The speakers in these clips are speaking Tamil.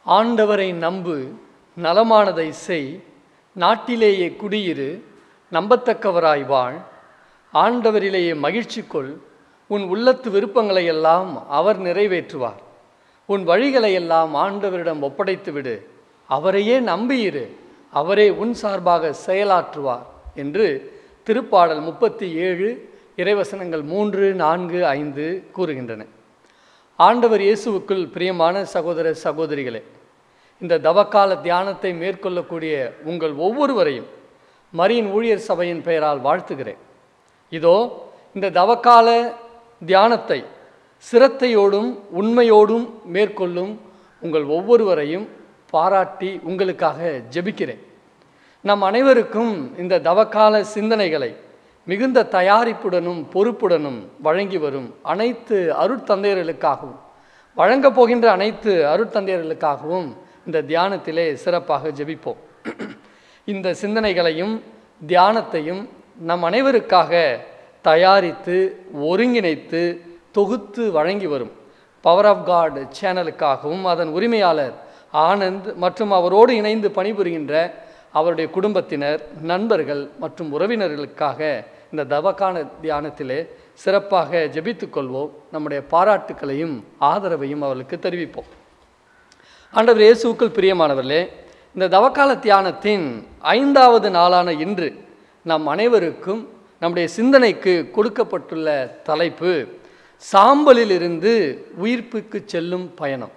ஆண்டவரை நம்பு நலமானதை செய் நாட்டிலேயே குடியிரு நம்பத்தக்கவராய் வாழ் ஆண்டவரிலேயே மகிழ்ச்சி கொள் உன் உள்ளத்து விருப்பங்களை எல்லாம் அவர் நிறைவேற்றுவார் உன் வழிகளை எல்லாம் ஆண்டவரிடம் ஒப்படைத்து விடு அவரையே நம்பியிரு அவரே உன் சார்பாக செயலாற்றுவார் என்று திருப்பாடல் முப்பத்தி ஏழு இறைவசனங்கள் மூன்று நான்கு ஐந்து கூறுகின்றன ஆண்டவர் இயேசுவுக்குள் பிரியமான சகோதர சகோதரிகளே இந்த தவக்கால தியானத்தை மேற்கொள்ளக்கூடிய உங்கள் ஒவ்வொருவரையும் மரியின் ஊழியர் சபையின் பெயரால் வாழ்த்துகிறேன் இதோ இந்த தவக்கால தியானத்தை சிரத்தையோடும் உண்மையோடும் மேற்கொள்ளும் உங்கள் ஒவ்வொருவரையும் பாராட்டி உங்களுக்காக ஜெபிக்கிறேன் நம் அனைவருக்கும் இந்த தவக்கால சிந்தனைகளை மிகுந்த தயாரிப்புடனும் பொறுப்புடனும் வழங்கி வரும் அனைத்து அருட்தந்தையர்களுக்காகவும் வழங்கப் போகின்ற அனைத்து அருட்தந்தையர்களுக்காகவும் இந்த தியானத்திலே சிறப்பாக ஜெபிப்போம் இந்த சிந்தனைகளையும் தியானத்தையும் நம் அனைவருக்காக தயாரித்து ஒருங்கிணைத்து தொகுத்து வழங்கி வரும் பவர் ஆஃப் காட் சேனலுக்காகவும் அதன் உரிமையாளர் ஆனந்த் மற்றும் அவரோடு இணைந்து பணிபுரிகின்ற அவருடைய குடும்பத்தினர் நண்பர்கள் மற்றும் உறவினர்களுக்காக இந்த தவக்கான தியானத்திலே சிறப்பாக ஜெபித்துக் கொள்வோம் நம்முடைய பாராட்டுக்களையும் ஆதரவையும் அவர்களுக்கு தெரிவிப்போம் ஆண்டவர் இயேசுவுக்குள் பிரியமானவர்களே இந்த தவக்கால தியானத்தின் ஐந்தாவது நாளான இன்று நம் அனைவருக்கும் நம்முடைய சிந்தனைக்கு கொடுக்கப்பட்டுள்ள தலைப்பு சாம்பலிலிருந்து உயிர்ப்புக்கு செல்லும் பயணம்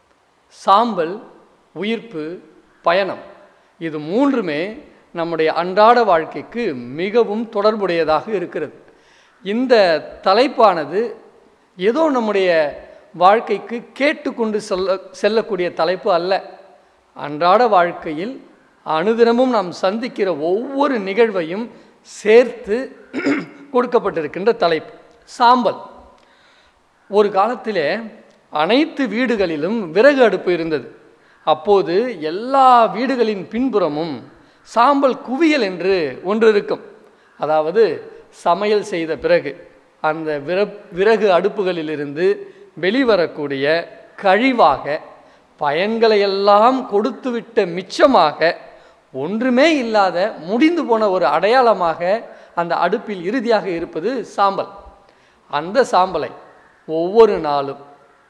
சாம்பல் உயிர்ப்பு பயணம் இது மூன்றுமே நம்முடைய அன்றாட வாழ்க்கைக்கு மிகவும் தொடர்புடையதாக இருக்கிறது இந்த தலைப்பானது ஏதோ நம்முடைய வாழ்க்கைக்கு கேட்டுக்கொண்டு செல்ல செல்லக்கூடிய தலைப்பு அல்ல அன்றாட வாழ்க்கையில் அனுதினமும் நாம் சந்திக்கிற ஒவ்வொரு நிகழ்வையும் சேர்த்து கொடுக்கப்பட்டிருக்கின்ற தலைப்பு சாம்பல் ஒரு காலத்திலே அனைத்து வீடுகளிலும் விறகு அடுப்பு இருந்தது அப்போது எல்லா வீடுகளின் பின்புறமும் சாம்பல் குவியல் என்று ஒன்று இருக்கும் அதாவது சமையல் செய்த பிறகு அந்த விற விறகு அடுப்புகளிலிருந்து வெளிவரக்கூடிய கழிவாக பயன்களை எல்லாம் கொடுத்துவிட்ட மிச்சமாக ஒன்றுமே இல்லாத முடிந்து போன ஒரு அடையாளமாக அந்த அடுப்பில் இறுதியாக இருப்பது சாம்பல் அந்த சாம்பலை ஒவ்வொரு நாளும்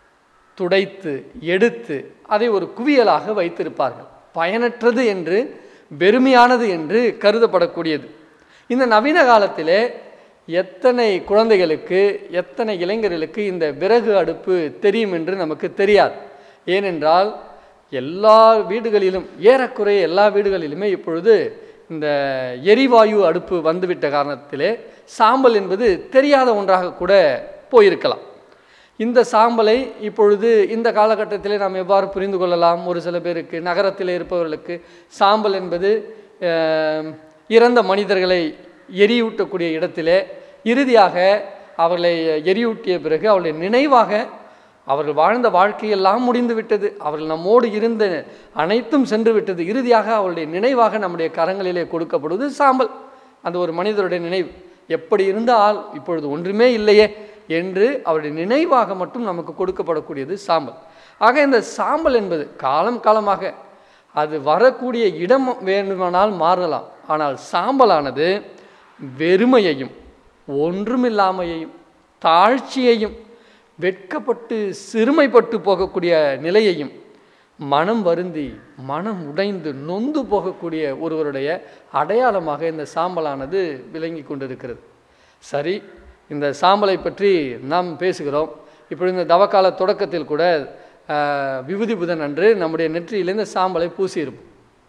துடைத்து எடுத்து அதை ஒரு குவியலாக வைத்திருப்பார்கள் பயனற்றது என்று வெறுமையானது என்று கருதப்படக்கூடியது இந்த நவீன காலத்திலே எத்தனை குழந்தைகளுக்கு எத்தனை இளைஞர்களுக்கு இந்த விறகு அடுப்பு தெரியும் என்று நமக்கு தெரியாது ஏனென்றால் எல்லா வீடுகளிலும் ஏறக்குறைய எல்லா வீடுகளிலுமே இப்பொழுது இந்த எரிவாயு அடுப்பு வந்துவிட்ட காரணத்திலே சாம்பல் என்பது தெரியாத ஒன்றாக கூட போயிருக்கலாம் இந்த சாம்பலை இப்பொழுது இந்த காலகட்டத்திலே நாம் எவ்வாறு புரிந்து கொள்ளலாம் ஒரு சில பேருக்கு நகரத்தில் இருப்பவர்களுக்கு சாம்பல் என்பது அஹ், இறந்த மனிதர்களை எரியூட்டக்கூடிய இடத்திலே இறுதியாக அவர்களை எரியூட்டிய பிறகு அவருடைய நினைவாக அவர்கள் வாழ்ந்த வாழ்க்கையெல்லாம் முடிந்து விட்டது அவர்கள் நம்மோடு இருந்த அனைத்தும் சென்று விட்டது இறுதியாக அவருடைய நினைவாக நம்முடைய கரங்களிலே கொடுக்கப்படுவது சாம்பல் அந்த ஒரு மனிதருடைய நினைவு எப்படி இருந்தால் இப்பொழுது ஒன்றுமே இல்லையே என்று அவருடைய நினைவாக மட்டும் நமக்கு கொடுக்கப்படக்கூடியது சாம்பல் ஆக இந்த சாம்பல் என்பது காலம் காலமாக அது வரக்கூடிய இடம் வேண்டுமானால் மாறலாம் ஆனால் சாம்பலானது வெறுமையையும் ஒன்றுமில்லாமையையும் தாழ்ச்சியையும் வெட்கப்பட்டு சிறுமைப்பட்டு போகக்கூடிய நிலையையும் மனம் வருந்தி மனம் உடைந்து நொந்து போகக்கூடிய ஒருவருடைய அடையாளமாக இந்த சாம்பலானது விளங்கி கொண்டிருக்கிறது சரி இந்த சாம்பலை பற்றி நாம் பேசுகிறோம் இப்பொழுது இந்த தவக்கால தொடக்கத்தில் கூட ஆஹ், விபூதி புதன் அன்று நம்முடைய நெற்றியில் இந்த சாம்பலை பூசியிருப்போம்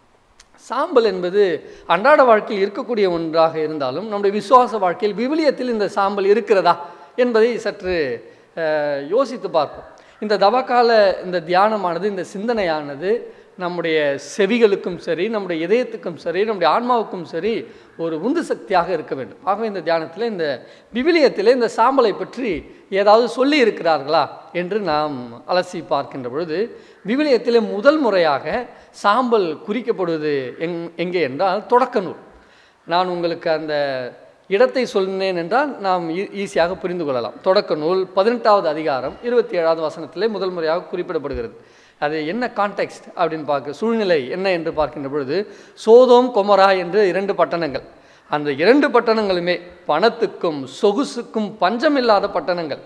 சாம்பல் என்பது அன்றாட வாழ்க்கையில் இருக்கக்கூடிய ஒன்றாக இருந்தாலும் நம்முடைய விசுவாச வாழ்க்கையில் விவிலியத்தில் இந்த சாம்பல் இருக்கிறதா என்பதை சற்று அஹ், யோசித்து பார்ப்போம் இந்த தவக்கால இந்த தியானமானது இந்த சிந்தனையானது நம்முடைய செவிகளுக்கும் சரி நம்முடைய இதயத்துக்கும் சரி நம்முடைய ஆன்மாவுக்கும் சரி ஒரு உந்து சக்தியாக இருக்க வேண்டும் ஆகவே இந்த தியானத்தில் இந்த விவிலியத்தில் இந்த சாம்பலை பற்றி ஏதாவது சொல்லி இருக்கிறார்களா என்று நாம் அலசி பார்க்கின்ற பொழுது விவிலியத்திலே முதல் முறையாக சாம்பல் குறிக்கப்படுவது எங் எங்கே என்றால் தொடக்க நூல் நான் உங்களுக்கு அந்த இடத்தை சொன்னேன் என்றால் நாம் ஈ- ஈஸியாக புரிந்து கொள்ளலாம் தொடக்க நூல் பதினெட்டாவது அதிகாரம் இருபத்தி ஏழாவது வசனத்திலே முதல் முறையாக குறிப்பிடப்படுகிறது அது என்ன கான்டெக்ஸ்ட் அப்படின்னு பார்க்க சூழ்நிலை என்ன என்று பார்க்கின்ற பொழுது சோதோம் கொமரா என்று இரண்டு பட்டணங்கள் அந்த இரண்டு பட்டணங்களுமே பணத்துக்கும் சொகுசுக்கும் பஞ்சமில்லாத பட்டணங்கள்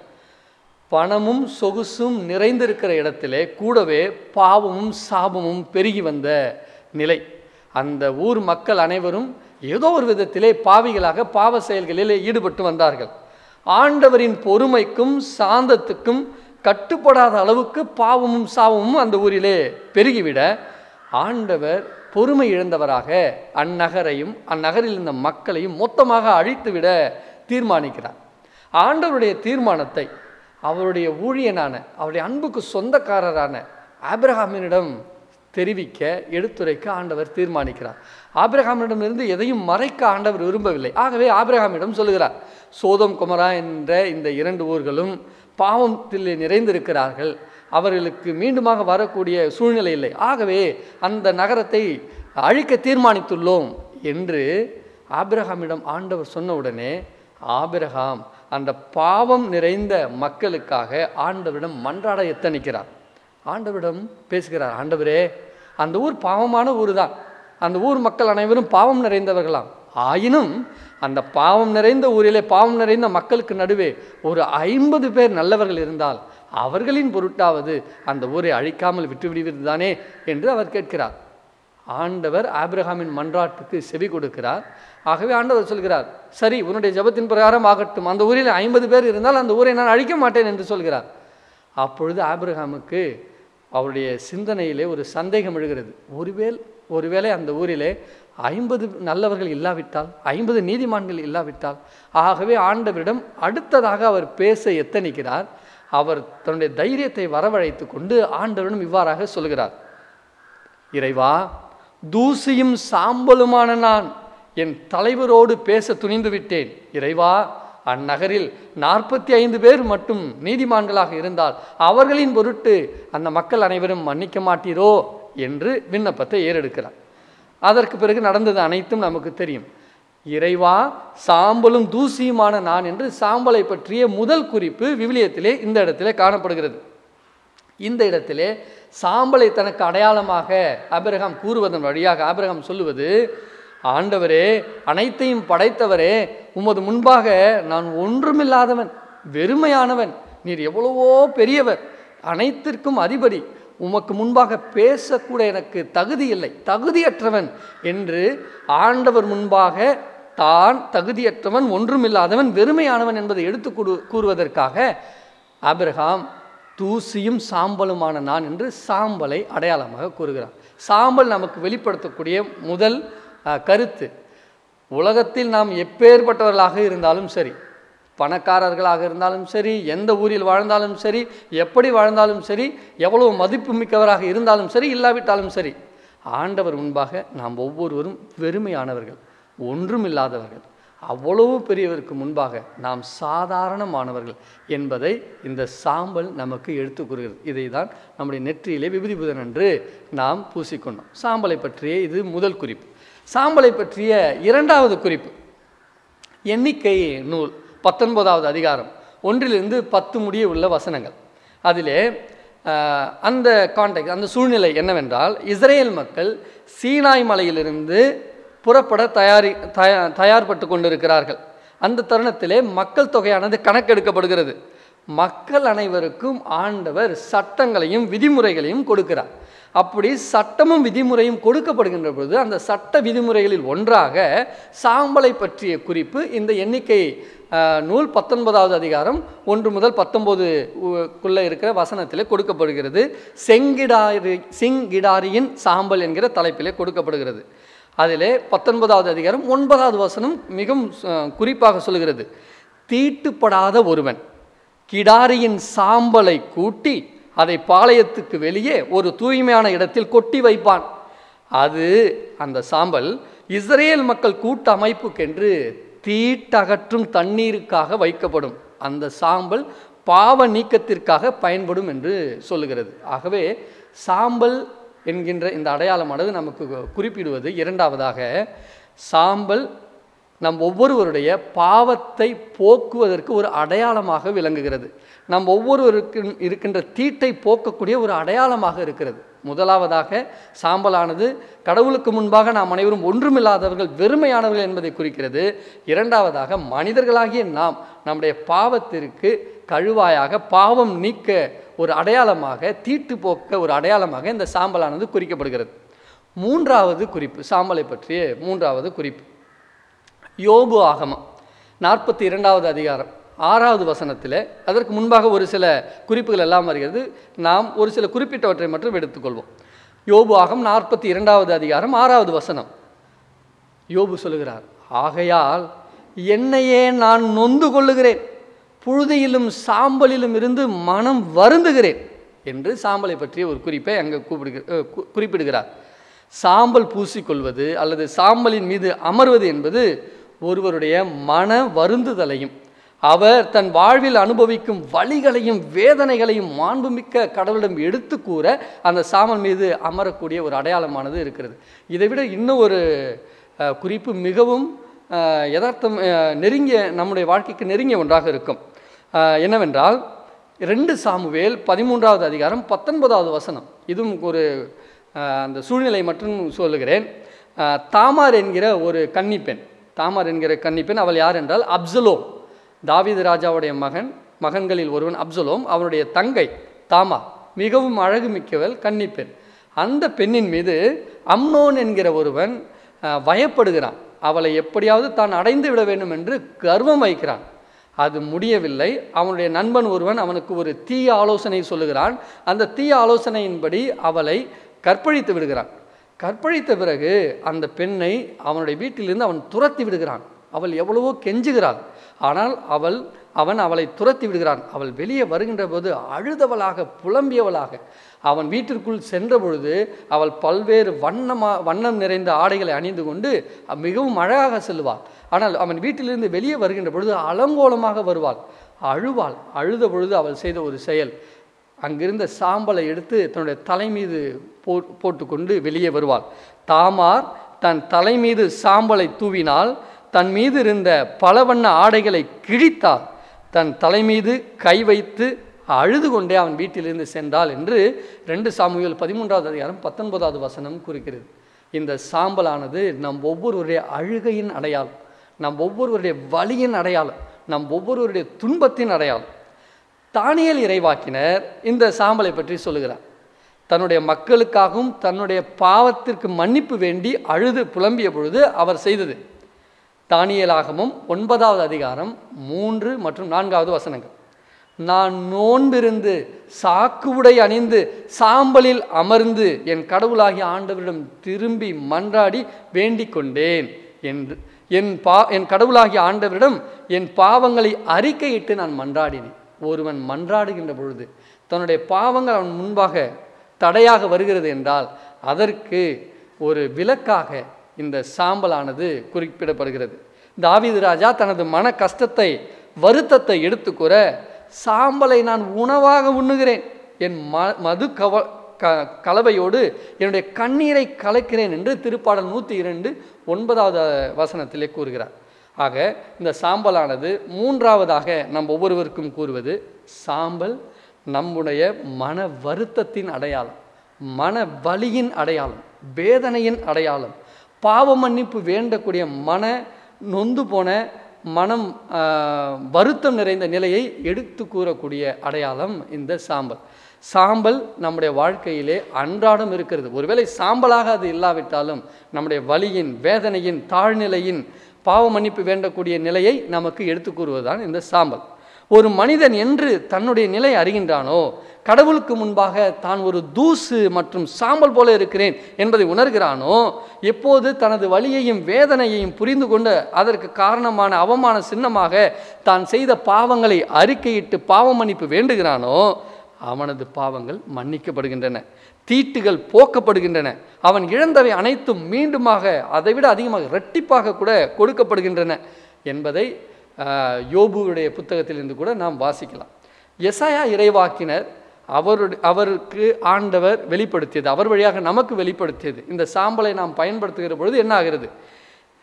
பணமும் சொகுசும் நிறைந்திருக்கிற இடத்திலே கூடவே பாவமும் சாபமும் பெருகி வந்த நிலை அந்த ஊர் மக்கள் அனைவரும் ஏதோ ஒரு விதத்திலே பாவிகளாக பாவ செயல்களிலே ஈடுபட்டு வந்தார்கள் ஆண்டவரின் பொறுமைக்கும் சாந்தத்துக்கும் கட்டுப்படாத அளவுக்கு பாவமும் சாபமும் அந்த ஊரிலே பெருகிவிட ஆண்டவர் பொறுமை இழந்தவராக அந்நகரையும் அந்நகரில் இருந்த மக்களையும் மொத்தமாக அழித்துவிட தீர்மானிக்கிறார் ஆண்டவருடைய தீர்மானத்தை அவருடைய ஊழியனான அவருடைய அன்புக்கு சொந்தக்காரரான ஆபிரகாமினிடம் தெரிவிக்க எடுத்துரைக்க ஆண்டவர் தீர்மானிக்கிறார் ஆபிரகாமிடமிருந்து எதையும் மறைக்க ஆண்டவர் விரும்பவில்லை ஆகவே ஆபிரகாமிடம் சொல்லுகிறார் சோதம் குமரா என்ற இந்த இரண்டு ஊர்களும் பாவத்தில் நிறைந்திருக்கிறார்கள் அவர்களுக்கு மீண்டுமாக வரக்கூடிய சூழ்நிலை இல்லை ஆகவே அந்த நகரத்தை அழிக்க தீர்மானித்துள்ளோம் என்று ஆபிரகாமிடம் ஆண்டவர் சொன்ன உடனே ஆபிரகாம் அந்த பாவம் நிறைந்த மக்களுக்காக ஆண்டவரிடம் மன்றாட எத்தனிக்கிறார் ஆண்டவரிடம் பேசுகிறார் ஆண்டவரே அந்த ஊர் பாவமான ஊர் தான் அந்த ஊர் மக்கள் அனைவரும் பாவம் நிறைந்தவர்களாம் ஆயினும் அந்த பாவம் நிறைந்த ஊரிலே பாவம் நிறைந்த மக்களுக்கு நடுவே ஒரு ஐம்பது பேர் நல்லவர்கள் இருந்தால் அவர்களின் பொருட்டாவது அந்த ஊரை அழிக்காமல் விட்டு விடுவது தானே என்று அவர் கேட்கிறார் ஆண்டவர் ஆபிரகாமின் மன்றாட்டுக்கு செவி கொடுக்கிறார் ஆகவே ஆண்டவர் சொல்கிறார் சரி உன்னுடைய ஜெபத்தின் பிரகாரம் ஆகட்டும் அந்த ஊரில் ஐம்பது பேர் இருந்தால் அந்த ஊரை நான் அழிக்க மாட்டேன் என்று சொல்கிறார் அப்பொழுது ஆபிரகாமுக்கு அவருடைய சிந்தனையிலே ஒரு சந்தேகம் எழுகிறது ஒருவேள் ஒருவேளை அந்த ஊரிலே ஐம்பது நல்லவர்கள் இல்லாவிட்டால் ஐம்பது நீதிமான்கள் இல்லாவிட்டால் ஆகவே ஆண்டவரிடம் அடுத்ததாக அவர் பேச எத்தனிக்கிறார் அவர் தன்னுடைய தைரியத்தை வரவழைத்து கொண்டு ஆண்டவரிடம் இவ்வாறாக சொல்கிறார் இறைவா தூசியும் சாம்பலுமான நான் என் தலைவரோடு பேச துணிந்து விட்டேன் இறைவா அந்நகரில் நாற்பத்தி ஐந்து பேர் மட்டும் நீதிமான்களாக இருந்தால் அவர்களின் பொருட்டு அந்த மக்கள் அனைவரும் மன்னிக்க மாட்டீரோ என்று விண்ணப்பத்தை ஏறெடுக்கிறார் அதற்கு பிறகு நடந்தது அனைத்தும் நமக்கு தெரியும் இறைவா சாம்பலும் தூசியுமான நான் என்று சாம்பலை பற்றிய முதல் குறிப்பு விவிலியத்திலே இந்த இடத்திலே காணப்படுகிறது இந்த இடத்திலே சாம்பலை தனக்கு அடையாளமாக ஆபிரகாம் கூறுவதன் வழியாக ஆபிரகாம் சொல்லுவது ஆண்டவரே அனைத்தையும் படைத்தவரே உமது முன்பாக நான் ஒன்றுமில்லாதவன் வெறுமையானவன் நீர் எவ்வளவோ பெரியவர் அனைத்திற்கும் அதிபதி உமக்கு முன்பாக பேசக்கூட எனக்கு தகுதி இல்லை தகுதியற்றவன் என்று ஆண்டவர் முன்பாக தான் தகுதியற்றவன் ஒன்றுமில்லாதவன் வெறுமையானவன் என்பதை எடுத்து கூறு கூறுவதற்காக ஆபிரகாம் தூசியும் சாம்பலுமான நான் என்று சாம்பலை அடையாளமாக கூறுகிறார் சாம்பல் நமக்கு வெளிப்படுத்தக்கூடிய முதல் அஹ், கருத்து உலகத்தில் நாம் எப்பேற்பட்டவர்களாக இருந்தாலும் சரி பணக்காரர்களாக இருந்தாலும் சரி எந்த ஊரில் வாழ்ந்தாலும் சரி எப்படி வாழ்ந்தாலும் சரி எவ்வளவு மதிப்பு மிக்கவராக இருந்தாலும் சரி இல்லாவிட்டாலும் சரி ஆண்டவர் முன்பாக நாம் ஒவ்வொருவரும் வெறுமையானவர்கள் ஒன்றுமில்லாதவர்கள் அவ்வளவு பெரியவருக்கு முன்பாக நாம் சாதாரணமானவர்கள் என்பதை இந்த சாம்பல் நமக்கு எடுத்து கூறுகிறது இதை தான் நம்முடைய நெற்றியிலே விபூதி புதன் என்று நாம் பூசிக்கொண்டோம் சாம்பலை பற்றிய இது முதல் குறிப்பு சாம்பலை பற்றிய இரண்டாவது குறிப்பு எண்ணிக்கை நூல் பத்தொன்பதாவது அதிகாரம் ஒன்றிலிருந்து பத்து முடிய உள்ள வசனங்கள் அதிலே ஆஹ், அந்த கான்டெக்ட் அந்த சூழ்நிலை என்னவென்றால் இஸ்ரேல் மக்கள் சீனாய் மலையிலிருந்து புறப்பட தயாரி தயா தயார்பட்டு கொண்டிருக்கிறார்கள் அந்த தருணத்திலே மக்கள் தொகையானது கணக்கெடுக்கப்படுகிறது மக்கள் அனைவருக்கும் ஆண்டவர் சட்டங்களையும் விதிமுறைகளையும் கொடுக்கிறார் அப்படி சட்டமும் விதிமுறையும் கொடுக்கப்படுகின்ற பொழுது அந்த சட்ட விதிமுறைகளில் ஒன்றாக சாம்பலை பற்றிய குறிப்பு இந்த எண்ணிக்கை ஆஹ், நூல் பத்தொன்பதாவது அதிகாரம் ஒன்று முதல் பத்தொம்போது குள்ளே இருக்கிற வசனத்திலே கொடுக்கப்படுகிறது செங்கிடாரி சிங்கிடாரியின் சாம்பல் என்கிற தலைப்பிலே கொடுக்கப்படுகிறது அதிலே பத்தொன்பதாவது அதிகாரம் ஒன்பதாவது வசனம் மிகவும் அஹ், குறிப்பாக சொல்கிறது தீட்டுப்படாத ஒருவன் கிடாரியின் சாம்பலை கூட்டி அதை பாளையத்துக்கு வெளியே ஒரு தூய்மையான இடத்தில் கொட்டி வைப்பான் அது அந்த சாம்பல் இஸ்ரேல் மக்கள் கூட்ட அமைப்புக்கென்று தீட்டகற்றும் தண்ணீருக்காக வைக்கப்படும் அந்த சாம்பல் பாவ நீக்கத்திற்காக பயன்படும் என்று சொல்லுகிறது ஆகவே சாம்பல் என்கின்ற இந்த அடையாளமானது நமக்கு குறிப்பிடுவது இரண்டாவதாக சாம்பல் நம் ஒவ்வொருவருடைய பாவத்தை போக்குவதற்கு ஒரு அடையாளமாக விளங்குகிறது நம் ஒவ்வொருவருக்கு இருக்கின்ற தீட்டை போக்கக்கூடிய ஒரு அடையாளமாக இருக்கிறது முதலாவதாக சாம்பலானது கடவுளுக்கு முன்பாக நாம் அனைவரும் ஒன்றுமில்லாதவர்கள் வெறுமையானவர்கள் என்பதை குறிக்கிறது இரண்டாவதாக மனிதர்களாகிய நாம் நம்முடைய பாவத்திற்கு கழுவாயாக பாவம் நீக்க ஒரு அடையாளமாக தீட்டு போக்க ஒரு அடையாளமாக இந்த சாம்பலானது குறிக்கப்படுகிறது மூன்றாவது குறிப்பு சாம்பலை பற்றிய மூன்றாவது குறிப்பு யோபு ஆகமம் நாற்பத்தி இரண்டாவது அதிகாரம் ஆறாவது வசனத்தில் அதற்கு முன்பாக ஒரு சில குறிப்புகள் எல்லாம் வருகிறது நாம் ஒரு சில குறிப்பிட்டவற்றை மட்டும் எடுத்துக்கொள்வோம் யோபு ஆகம் நாற்பத்தி இரண்டாவது அதிகாரம் ஆறாவது வசனம் யோபு சொல்லுகிறார் ஆகையால் என்னையே நான் நொந்து கொள்ளுகிறேன் புழுதியிலும் சாம்பலிலும் இருந்து மனம் வருந்துகிறேன் என்று சாம்பலை பற்றிய ஒரு குறிப்பை அங்கே கூப்பிடுகிற அஹ் கு- குறிப்பிடுகிறார் சாம்பல் பூசிக்கொள்வது அல்லது சாம்பலின் மீது அமர்வது என்பது ஒருவருடைய மன வருந்துதலையும் அவர் தன் வாழ்வில் அனுபவிக்கும் வழிகளையும் வேதனைகளையும் மாண்புமிக்க கடவுளிடம் எடுத்து கூற அந்த சாம்பல் மீது அமரக்கூடிய ஒரு அடையாளமானது இருக்கிறது இதை விட இன்னும் ஒரு அஹ், குறிப்பு மிகவும் அஹ், யதார்த்தம் அஹ், நெருங்கிய நம்முடைய வாழ்க்கைக்கு நெருங்கிய ஒன்றாக இருக்கும் அஹ், என்னவென்றால் ரெண்டு சாமுவேல் பதிமூன்றாவது அதிகாரம் பத்தொன்பதாவது வசனம் இதுவும் ஒரு அஹ், அந்த சூழ்நிலை மட்டும் சொல்லுகிறேன் அஹ், தாமார் என்கிற ஒரு கன்னிப்பெண் தாமார் என்கிற கன்னிப்பெண் அவள் யார் என்றால் அப்சலோம் தாவீது ராஜாவுடைய மகன் மகன்களில் ஒருவன் அப்சலோம் அவனுடைய தங்கை தாமா மிகவும் அழகு மிக்கவள் கன்னிப்பெண் அந்த பெண்ணின் மீது அம்னோன் என்கிற ஒருவன் அஹ், பயப்படுகிறான் அவளை எப்படியாவது தான் அடைந்து விட வேண்டும் என்று கர்வம் வைக்கிறான் அது முடியவில்லை அவனுடைய நண்பன் ஒருவன் அவனுக்கு ஒரு தீய ஆலோசனை சொல்லுகிறான் அந்த தீய ஆலோசனையின்படி அவளை கற்பழித்து விடுகிறான் கற்பழித்த பிறகு அந்த பெண்ணை அவனுடைய வீட்டிலிருந்து அவன் துரத்தி விடுகிறான் அவள் எவ்வளவோ கெஞ்சுகிறாள் ஆனால் அவள் அவன் அவளை துரத்தி விடுகிறான் அவள் வெளியே வருகின்ற போது அழுதவளாக புலம்பியவளாக அவன் வீட்டிற்குள் சென்ற பொழுது அவள் பல்வேறு வண்ணமா வண்ணம் நிறைந்த ஆடைகளை அணிந்து கொண்டு மிகவும் அழகாக செல்வாள் ஆனால் அவன் வீட்டிலிருந்து வெளியே வருகின்ற பொழுது அலங்கோலமாக வருவாள் அழுவாள் அழுத பொழுது அவள் செய்த ஒரு செயல் அங்கிருந்த சாம்பலை எடுத்து தன்னுடைய தலை மீது போ போட்டுக்கொண்டு வெளியே வருவாள் தாமார் தன் தலை மீது சாம்பலை தூவினால் தன் மீது இருந்த பல வண்ண ஆடைகளை கிழித்தாள் தன் தலை மீது கை வைத்து அழுது கொண்டே அவன் வீட்டிலிருந்து சென்றாள் என்று ரெண்டு சாமுவேல் பதிமூன்றாவது அதிகாரம் பத்தொன்பதாவது வசனம் குறிக்கிறது இந்த சாம்பலானது நம் ஒவ்வொருவருடைய அழுகையின் அடையாளம் நம் ஒவ்வொருவருடைய வலியின் அடையாளம் நம் ஒவ்வொருவருடைய துன்பத்தின் அடையாளம் தானியல் இறைவாக்கினர் இந்த சாம்பலை பற்றி சொல்லுகிறார் தன்னுடைய மக்களுக்காகவும் தன்னுடைய பாவத்திற்கு மன்னிப்பு வேண்டி அழுது புலம்பிய பொழுது அவர் செய்தது தானியலாகமும் ஒன்பதாவது அதிகாரம் மூன்று மற்றும் நான்காவது வசனங்கள் நான் நோன்பிருந்து சாக்கு உடை அணிந்து சாம்பலில் அமர்ந்து என் கடவுளாகிய ஆண்டவரிடம் திரும்பி மன்றாடி வேண்டிக் கொண்டேன் என்று என் பா என் கடவுளாகிய ஆண்டவரிடம் என் பாவங்களை அறிக்கையிட்டு நான் மன்றாடினேன் ஒருவன் மன்றாடுகின்ற பொழுது தன்னுடைய பாவங்கள் அவன் முன்பாக தடையாக வருகிறது என்றால் அதற்கு ஒரு விலக்காக இந்த சாம்பலானது குறிப்பிடப்படுகிறது தாவீது ராஜா தனது மன கஷ்டத்தை வருத்தத்தை எடுத்துக்கூற சாம்பலை நான் உணவாக உண்ணுகிறேன் என் ம மது கவ க கலவையோடு என்னுடைய கண்ணீரை கலக்கிறேன் என்று திருப்பாடல் நூற்றி இரண்டு ஒன்பதாவது வசனத்திலே கூறுகிறார் ஆக இந்த சாம்பலானது மூன்றாவதாக நம் ஒவ்வொருவருக்கும் கூறுவது சாம்பல் நம்முடைய மன வருத்தத்தின் அடையாளம் மன வலியின் அடையாளம் வேதனையின் அடையாளம் பாவ மன்னிப்பு வேண்டக்கூடிய மன நொந்து போன மனம் ஆஹ், வருத்தம் நிறைந்த நிலையை எடுத்து கூறக்கூடிய அடையாளம் இந்த சாம்பல் சாம்பல் நம்முடைய வாழ்க்கையிலே அன்றாடம் இருக்கிறது ஒருவேளை சாம்பலாக அது இல்லாவிட்டாலும் நம்முடைய வலியின் வேதனையின் தாழ்நிலையின் பாவ மன்னிப்பு வேண்டக்கூடிய நிலையை நமக்கு எடுத்து கூறுவதுதான் இந்த சாம்பல் ஒரு மனிதன் என்று தன்னுடைய நிலை அறிகின்றானோ கடவுளுக்கு முன்பாக தான் ஒரு தூசு மற்றும் சாம்பல் போல இருக்கிறேன் என்பதை உணர்கிறானோ எப்போது தனது வலியையும் வேதனையையும் புரிந்து கொண்டு அதற்கு காரணமான அவமான சின்னமாக தான் செய்த பாவங்களை அறிக்கையிட்டு பாவ மன்னிப்பு வேண்டுகிறானோ அவனது பாவங்கள் மன்னிக்கப்படுகின்றன தீட்டுகள் போக்கப்படுகின்றன அவன் இழந்தவை அனைத்தும் மீண்டுமாக அதைவிட அதிகமாக இரட்டிப்பாக கூட கொடுக்கப்படுகின்றன என்பதை ஆஹ், யோபுவுடைய புத்தகத்திலிருந்து கூட நாம் வாசிக்கலாம் எசாயா இறைவாக்கினர் அவருடைய அவருக்கு ஆண்டவர் வெளிப்படுத்தியது அவர் வழியாக நமக்கு வெளிப்படுத்தியது இந்த சாம்பலை நாம் பயன்படுத்துகிற பொழுது என்ன ஆகிறது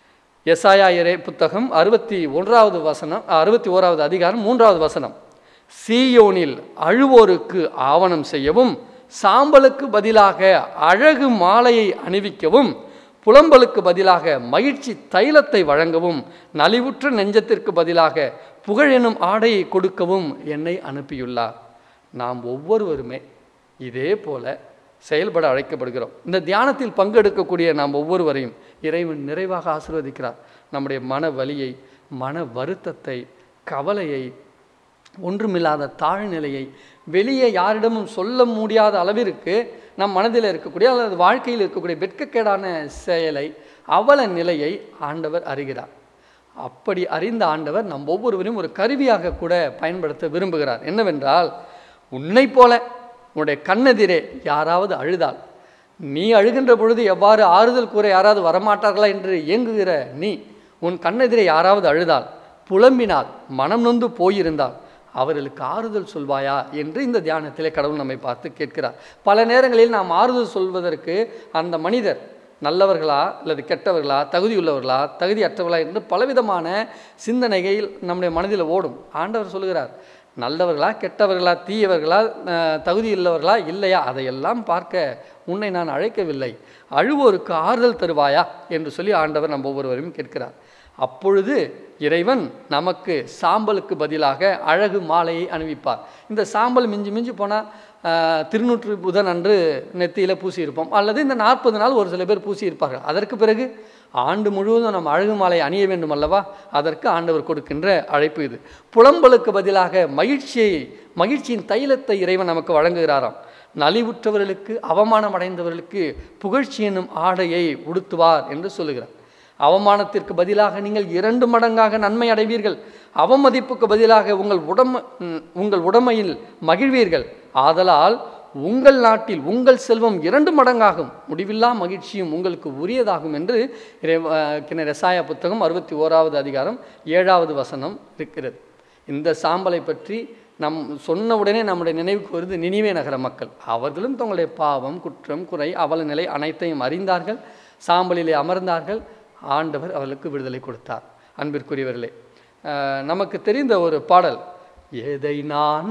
எசாயா இறை புத்தகம் அறுபத்தி ஒன்றாவது வசனம் அறுபத்தி ஓராவது அதிகாரம் மூன்றாவது வசனம் சீயோனில் அழுவோருக்கு ஆவணம் செய்யவும் சாம்பலுக்கு பதிலாக அழகு மாலையை அணிவிக்கவும் புலம்பலுக்கு பதிலாக மகிழ்ச்சி தைலத்தை வழங்கவும் நலிவுற்ற நெஞ்சத்திற்கு பதிலாக புகழெனும் ஆடையை கொடுக்கவும் என்னை அனுப்பியுள்ளார் நாம் ஒவ்வொருவருமே இதே போல செயல்பட அழைக்கப்படுகிறோம் இந்த தியானத்தில் பங்கெடுக்கக்கூடிய நாம் ஒவ்வொருவரையும் இறைவன் நிறைவாக ஆசீர்வதிக்கிறார் நம்முடைய மன வலியை மன வருத்தத்தை கவலையை ஒன்றுமில்லாத தாழ்நிலையை வெளியே யாரிடமும் சொல்ல முடியாத அளவிற்கு நம் மனதில் இருக்கக்கூடிய அல்லது வாழ்க்கையில் இருக்கக்கூடிய வெட்கக்கேடான செயலை அவல நிலையை ஆண்டவர் அறிகிறார் அப்படி அறிந்த ஆண்டவர் நம் ஒவ்வொருவரையும் ஒரு கருவியாக கூட பயன்படுத்த விரும்புகிறார் என்னவென்றால் உன்னை போல உன்னுடைய கண்ணெதிரே யாராவது அழுதால் நீ அழுகின்ற பொழுது எவ்வாறு ஆறுதல் கூற யாராவது வரமாட்டார்களா என்று இயங்குகிற நீ உன் கண்ணெதிரே யாராவது அழுதால் புலம்பினால் மனம் நொந்து போயிருந்தால் அவர்களுக்கு ஆறுதல் சொல்வாயா என்று இந்த தியானத்திலே கடவுள் நம்மை பார்த்து கேட்கிறார் பல நேரங்களில் நாம் ஆறுதல் சொல்வதற்கு அந்த மனிதர் நல்லவர்களா அல்லது கெட்டவர்களா தகுதியுள்ளவர்களா தகுதியற்றவர்களா என்று பலவிதமான சிந்தனைகள் நம்முடைய மனதில் ஓடும் ஆண்டவர் சொல்கிறார் நல்லவர்களா கெட்டவர்களா தீயவர்களா அஹ், தகுதி உள்ளவர்களா இல்லையா அதையெல்லாம் பார்க்க உன்னை நான் அழைக்கவில்லை அழுவோருக்கு ஆறுதல் தருவாயா என்று சொல்லி ஆண்டவர் நம்ம ஒவ்வொருவரையும் கேட்கிறார் அப்பொழுது இறைவன் நமக்கு சாம்பலுக்கு பதிலாக அழகு மாலையை அணிவிப்பார் இந்த சாம்பல் மிஞ்சி மிஞ்சி போனால் திருநூற்று புதன் அன்று நெத்தியில் பூசியிருப்போம் அல்லது இந்த நாற்பது நாள் ஒரு சில பேர் பூசியிருப்பார்கள் அதற்கு பிறகு ஆண்டு முழுவதும் நம்ம அழகு மாலை அணிய வேண்டும் அல்லவா அதற்கு ஆண்டவர் கொடுக்கின்ற அழைப்பு இது புலம்பலுக்கு பதிலாக மகிழ்ச்சியை மகிழ்ச்சியின் தைலத்தை இறைவன் நமக்கு வழங்குகிறாராம் நலிவுற்றவர்களுக்கு அவமானம் அடைந்தவர்களுக்கு புகழ்ச்சி என்னும் ஆடையை உடுத்துவார் என்று சொல்லுகிறார் அவமானத்திற்கு பதிலாக நீங்கள் இரண்டு மடங்காக நன்மை அடைவீர்கள் அவமதிப்புக்கு பதிலாக உங்கள் உடம ம், உங்கள் உடமையில் மகிழ்வீர்கள் ஆதலால் உங்கள் நாட்டில் உங்கள் செல்வம் இரண்டு மடங்காகும் முடிவில்லா மகிழ்ச்சியும் உங்களுக்கு உரியதாகும் என்று இறை- அஹ், கிண ரெசாயா புத்தகம் அறுபத்தி ஓராவது அதிகாரம் ஏழாவது வசனம் இருக்கிறது இந்த சாம்பலை பற்றி நம் சொன்ன உடனே நம்முடைய நினைவுக்கு வருது நினைவே நகர மக்கள் அவர்களும் தங்களுடைய பாவம் குற்றம் குறை அவல நிலை அனைத்தையும் அறிந்தார்கள் சாம்பலிலே அமர்ந்தார்கள் ஆண்டவர் அவர்களுக்கு விடுதலை கொடுத்தார் அன்பிற்குரியவர்களே அஹ், நமக்கு தெரிந்த ஒரு பாடல் எதை நான்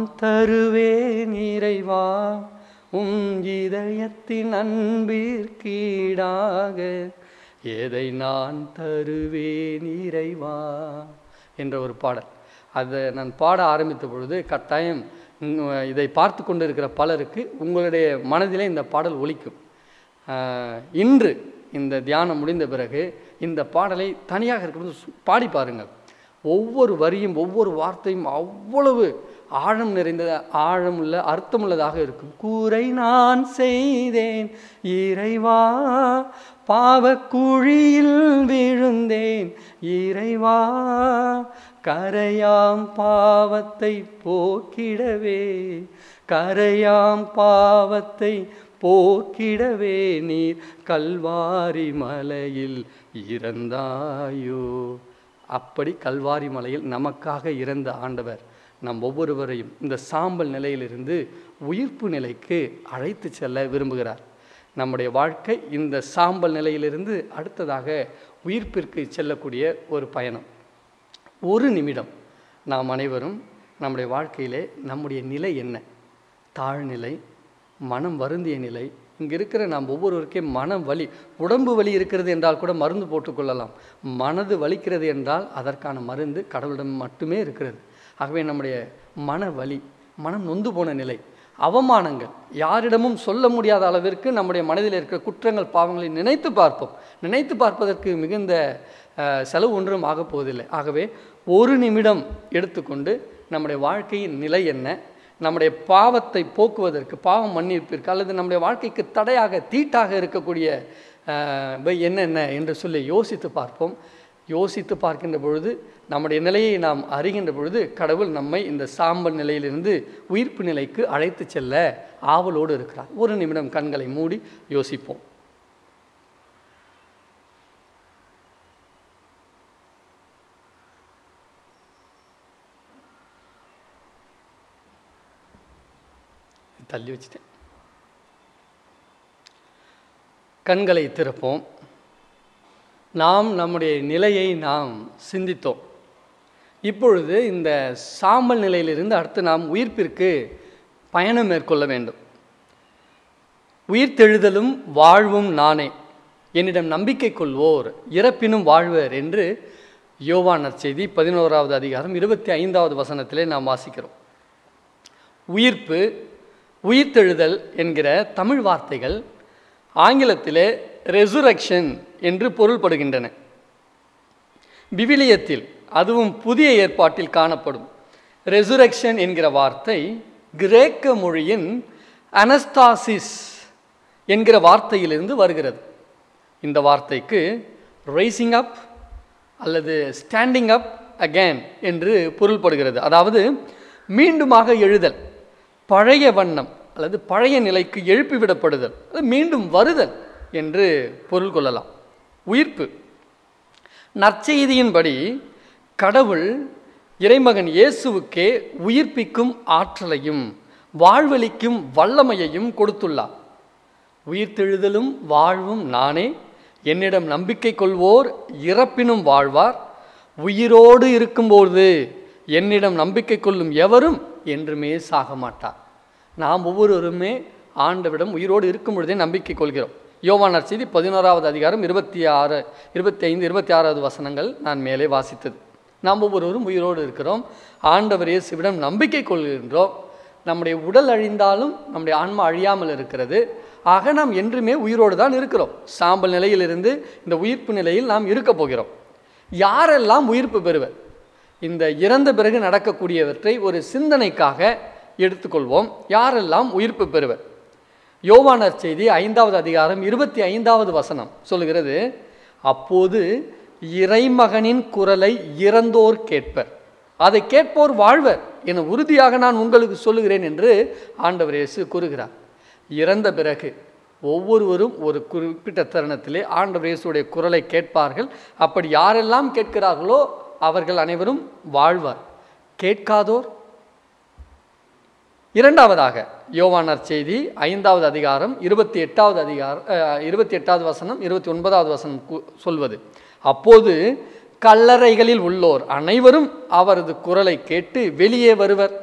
தருவேன் இறைவா உம் இதயத்தின் அன்பிற்கீடாக எதை நான் தருவேன் இறைவா என்ற ஒரு பாடல் அதை நான் பாட ஆரம்பித்த பொழுது கட்டாயம் உம், இதை பார்த்து கொண்டிருக்கிற பலருக்கு உங்களுடைய மனதிலே இந்த பாடல் ஒலிக்கும் ஆஹ், இன்று இந்த தியானம் முடிந்த பிறகு இந்த பாடலை தனியாக இருக்கும்போது சு- பாடி பாருங்கள் ஒவ்வொரு வரியும் ஒவ்வொரு வார்த்தையும் அவ்வளவு ஆழம் நிறைந்த ஆழமுள்ள அர்த்தமுள்ளதாக இருக்கும் கூரை நான் செய்தேன் இறைவா பாவக்குழியில் விழுந்தேன் இறைவா கரையாம் பாவத்தை போக்கிடவே கரையாம் பாவத்தை போக்கிடவே நீர் கல்வாரி மலையில் இறந்தாயோ அப்படி கல்வாரி மலையில் நமக்காக இறந்த ஆண்டவர் நம் ஒவ்வொருவரையும் இந்த சாம்பல் நிலையிலிருந்து உயிர்ப்பு நிலைக்கு அழைத்து செல்ல விரும்புகிறார் நம்முடைய வாழ்க்கை இந்த சாம்பல் நிலையிலிருந்து அடுத்ததாக உயிர்ப்பிற்கு செல்லக்கூடிய ஒரு பயணம் ஒரு நிமிடம் நாம் அனைவரும் நம்முடைய வாழ்க்கையிலே நம்முடைய நிலை என்ன தாழ்நிலை மனம் வருந்திய நிலை இங்கே இருக்கிற நாம் ஒவ்வொருவருக்கே மன வலி உடம்பு வலி இருக்கிறது என்றால் கூட மருந்து போட்டுக்கொள்ளலாம் மனது வலிக்கிறது என்றால் அதற்கான மருந்து கடவுளிடம் மட்டுமே இருக்கிறது ஆகவே நம்முடைய மன வலி மனம் நொந்து போன நிலை அவமானங்கள் யாரிடமும் சொல்ல முடியாத அளவிற்கு நம்முடைய மனதில் இருக்கிற குற்றங்கள் பாவங்களை நினைத்து பார்ப்போம் நினைத்து பார்ப்பதற்கு மிகுந்த அஹ், செலவு ஒன்றும் ஆகப் போவதில்லை ஆகவே ஒரு நிமிடம் எடுத்துக்கொண்டு நம்முடைய வாழ்க்கையின் நிலை என்ன நம்முடைய பாவத்தை போக்குவதற்கு பாவம் மன்னிப்பிற்கு அல்லது நம்முடைய வாழ்க்கைக்கு தடையாக தீட்டாக இருக்கக்கூடிய அஹ், இவை என்னென்ன என்று சொல்லி யோசித்து பார்ப்போம் யோசித்து பார்க்கின்ற பொழுது நம்முடைய நிலையை நாம் அறிகின்ற பொழுது கடவுள் நம்மை இந்த சாம்பல் நிலையிலிருந்து உயிர்ப்பு நிலைக்கு அழைத்து செல்ல ஆவலோடு இருக்கிறார் ஒரு நிமிடம் கண்களை மூடி யோசிப்போம் தள்ளி வச்சுட்டேன் கண்களை திறப்போம் நாம் நம்முடைய நிலையை நாம் சிந்தித்தோம் இப்பொழுது இந்த சாம்பல் நிலையிலிருந்து அடுத்து நாம் உயிர்ப்பிற்கு பயணம் மேற்கொள்ள வேண்டும் உயிர்த்தெழுதலும் வாழ்வும் நானே என்னிடம் நம்பிக்கை கொள்வோர் இறப்பினும் வாழ்வர் என்று யோவான் நற்செய்தி பதினோராவது அதிகாரம் இருபத்தி ஐந்தாவது வசனத்திலே நாம் வாசிக்கிறோம் உயிர்ப்பு உயிர்த்தெழுதல் என்கிற தமிழ் வார்த்தைகள் ஆங்கிலத்திலே ரெசுரக்ஷன் என்று பொருள்படுகின்றன விவிலியத்தில் அதுவும் புதிய ஏற்பாட்டில் காணப்படும் ரெசுரக்ஷன் என்கிற வார்த்தை கிரேக்க மொழியின் அனஸ்தாசிஸ் என்கிற வார்த்தையிலிருந்து வருகிறது இந்த வார்த்தைக்கு ரைசிங் அப் அல்லது ஸ்டாண்டிங் அப் அகேன் என்று பொருள்படுகிறது அதாவது மீண்டுமாக எழுதல் பழைய வண்ணம் அல்லது பழைய நிலைக்கு எழுப்பிவிடப்படுதல் அது மீண்டும் வருதல் என்று பொருள் கொள்ளலாம் உயிர்ப்பு நற்செய்தியின்படி கடவுள் இறைமகன் இயேசுவுக்கே உயிர்ப்பிக்கும் ஆற்றலையும் வாழ்வளிக்கும் வல்லமையையும் கொடுத்துள்ளார் உயிர்த்தெழுதலும் வாழ்வும் நானே என்னிடம் நம்பிக்கை கொள்வோர் இறப்பினும் வாழ்வார் உயிரோடு இருக்கும்போது என்னிடம் நம்பிக்கை கொள்ளும் எவரும் என்றுமே சாக மாட்டார் நாம் ஒவ்வொருவருமே ஆண்டவிடம் உயிரோடு இருக்கும் பொழுதே நம்பிக்கை கொள்கிறோம் யோவானார் செய்தி பதினோராவது அதிகாரம் இருபத்தி ஆறு இருபத்தி ஐந்து இருபத்தி ஆறாவது வசனங்கள் நான் மேலே வாசித்தது நாம் ஒவ்வொருவரும் உயிரோடு இருக்கிறோம் ஆண்டவர் இயேசுவிடம் நம்பிக்கை கொள்கின்றோம் நம்முடைய உடல் அழிந்தாலும் நம்முடைய ஆன்மா அழியாமல் இருக்கிறது ஆக நாம் என்றுமே உயிரோடு தான் இருக்கிறோம் சாம்பல் நிலையிலிருந்து இந்த உயிர்ப்பு நிலையில் நாம் இருக்க போகிறோம் யாரெல்லாம் உயிர்ப்பு பெறுவர் இந்த இறந்த பிறகு நடக்கக்கூடியவற்றை ஒரு சிந்தனைக்காக எடுத்துக்கொள்வோம் யாரெல்லாம் உயிர்ப்பு பெறுவர் யோவானர் செய்தி ஐந்தாவது அதிகாரம் இருபத்தி ஐந்தாவது வசனம் சொல்லுகிறது அப்போது இறைமகனின் குரலை இறந்தோர் கேட்பர் அதை கேட்போர் வாழ்வர் என உறுதியாக நான் உங்களுக்கு சொல்லுகிறேன் என்று ஆண்டவர் இயேசு கூறுகிறார் இறந்த பிறகு ஒவ்வொருவரும் ஒரு குறிப்பிட்ட தருணத்திலே ஆண்டவர் இயேசுடைய குரலை கேட்பார்கள் அப்படி யாரெல்லாம் கேட்கிறார்களோ அவர்கள் அனைவரும் வாழ்வார் கேட்காதோர் இரண்டாவதாக யோவானர் செய்தி ஐந்தாவது அதிகாரம் இருபத்தி எட்டாவது அதிகாரம் இருபத்தி எட்டாவது வசனம் இருபத்தி ஒன்பதாவது வசனம் கு- சொல்வது அப்போது கல்லறைகளில் உள்ளோர் அனைவரும் அவரது குரலை கேட்டு வெளியே வருவர்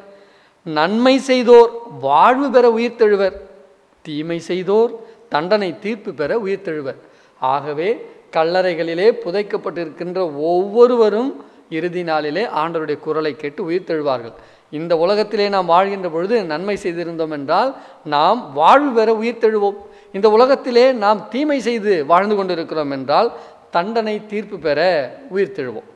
நன்மை செய்தோர் வாழ்வு பெற உயிர்த்தெழுவர் தீமை செய்தோர் தண்டனை தீர்ப்பு பெற உயிர்த்தெழுவர் ஆகவே கல்லறைகளிலே புதைக்கப்பட்டிருக்கின்ற ஒவ்வொருவரும் இறுதி நாளிலே ஆண்டவருடைய குரலை கேட்டு உயிர்த்தெழுவார்கள் இந்த உலகத்திலே நாம் வாழ்கின்ற பொழுது நன்மை செய்திருந்தோம் என்றால் நாம் வாழ்வு பெற உயிர்த்தெழுவோம் இந்த உலகத்திலே நாம் தீமை செய்து வாழ்ந்து கொண்டிருக்கிறோம் என்றால் தண்டனை தீர்ப்பு பெற உயிர்த்தெழுவோம்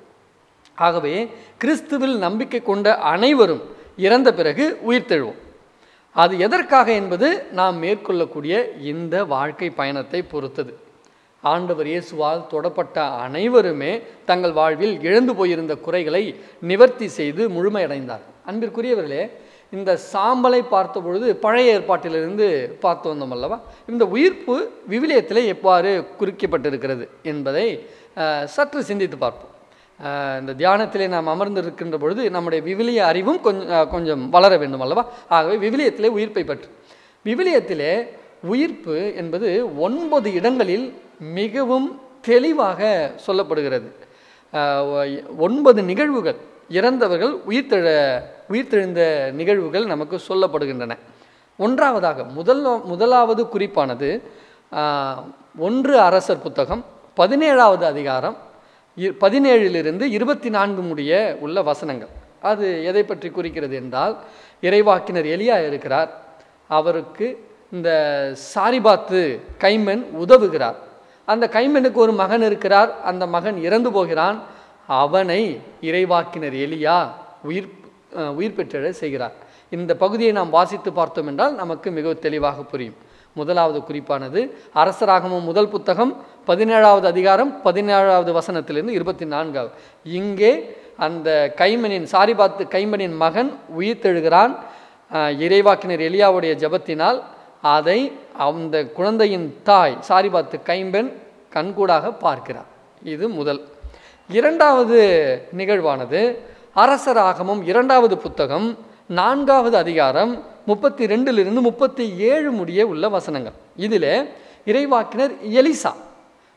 ஆகவே கிறிஸ்துவில் நம்பிக்கை கொண்ட அனைவரும் இறந்த பிறகு உயிர்த்தெழுவோம் அது எதற்காக என்பது நாம் மேற்கொள்ளக்கூடிய இந்த வாழ்க்கை பயணத்தை பொறுத்தது ஆண்டவர் இயேசுவால் தொடப்பட்ட அனைவருமே தங்கள் வாழ்வில் இழந்து போயிருந்த குறைகளை நிவர்த்தி செய்து முழுமையடைந்தார் அன்பிற்குரியவர்களே இந்த சாம்பலை பார்த்த பொழுது பழைய ஏற்பாட்டிலிருந்து பார்த்து வந்தோம் அல்லவா இந்த உயிர்ப்பு விவிலியத்திலே எவ்வாறு குறிக்கப்பட்டிருக்கிறது என்பதை அஹ், சற்று சிந்தித்து பார்ப்போம் அஹ், இந்த தியானத்திலே நாம் அமர்ந்திருக்கின்ற பொழுது நம்முடைய விவிலிய அறிவும் கொஞ்சம் கொஞ்சம் வளர வேண்டும் அல்லவா ஆகவே விவிலியத்திலே உயிர்ப்பை பற்றி விவிலியத்திலே உயிர்ப்பு என்பது ஒன்பது இடங்களில் மிகவும் தெளிவாக சொல்லப்படுகிறது அஹ், ஒ- ஒன்பது நிகழ்வுகள் இறந்தவர்கள் உயிர்த்தெழ உயிர்த்தெழுந்த நிகழ்வுகள் நமக்கு சொல்லப்படுகின்றன ஒன்றாவதாக முதல் முதலாவது குறிப்பானது ஆஹ், ஒன்று அரசர் புத்தகம் பதினேழாவது அதிகாரம் இ- பதினேழிலிருந்து இருபத்தி நான்கு முடிய உள்ள வசனங்கள் அது எதை பற்றி குறிக்கிறது என்றால் இறைவாக்கினர் எலியா இருக்கிறார் அவருக்கு இந்த சாரிபாத்து கைமன் உதவுகிறார் அந்த கைமனுக்கு ஒரு மகன் இருக்கிறார் அந்த மகன் இறந்து போகிறான் அவனை இறைவாக்கினர் எலியா உயிர் அஹ், உயிர் பெற்றெழ செய்கிறார் இந்த பகுதியை நாம் வாசித்து பார்த்தோம் என்றால் நமக்கு மிக தெளிவாக புரியும் முதலாவது குறிப்பானது அரசராகமம் முதல் புத்தகம் பதினேழாவது அதிகாரம் பதினேழாவது வசனத்திலிருந்து இருபத்தி நான்காவது இங்கே அந்த கைமனின் சாரிபாத்து கைமனின் மகன் உயிர்த்தெழுகிறான் அஹ், இறைவாக்கினர் எலியாவுடைய ஜெபத்தினால் அதை அந்த குழந்தையின் தாய் சாரிபாத்து கைம்பெண் கண்கூடாக பார்க்கிறார் இது முதல் இரண்டாவது நிகழ்வானது அரசராகமம் இரண்டாவது புத்தகம் நான்காவது அதிகாரம் முப்பத்தி ரெண்டிலிருந்து முப்பத்தி ஏழு முடிய உள்ள வசனங்கள் இதில் இறைவாக்கினர் எலிசா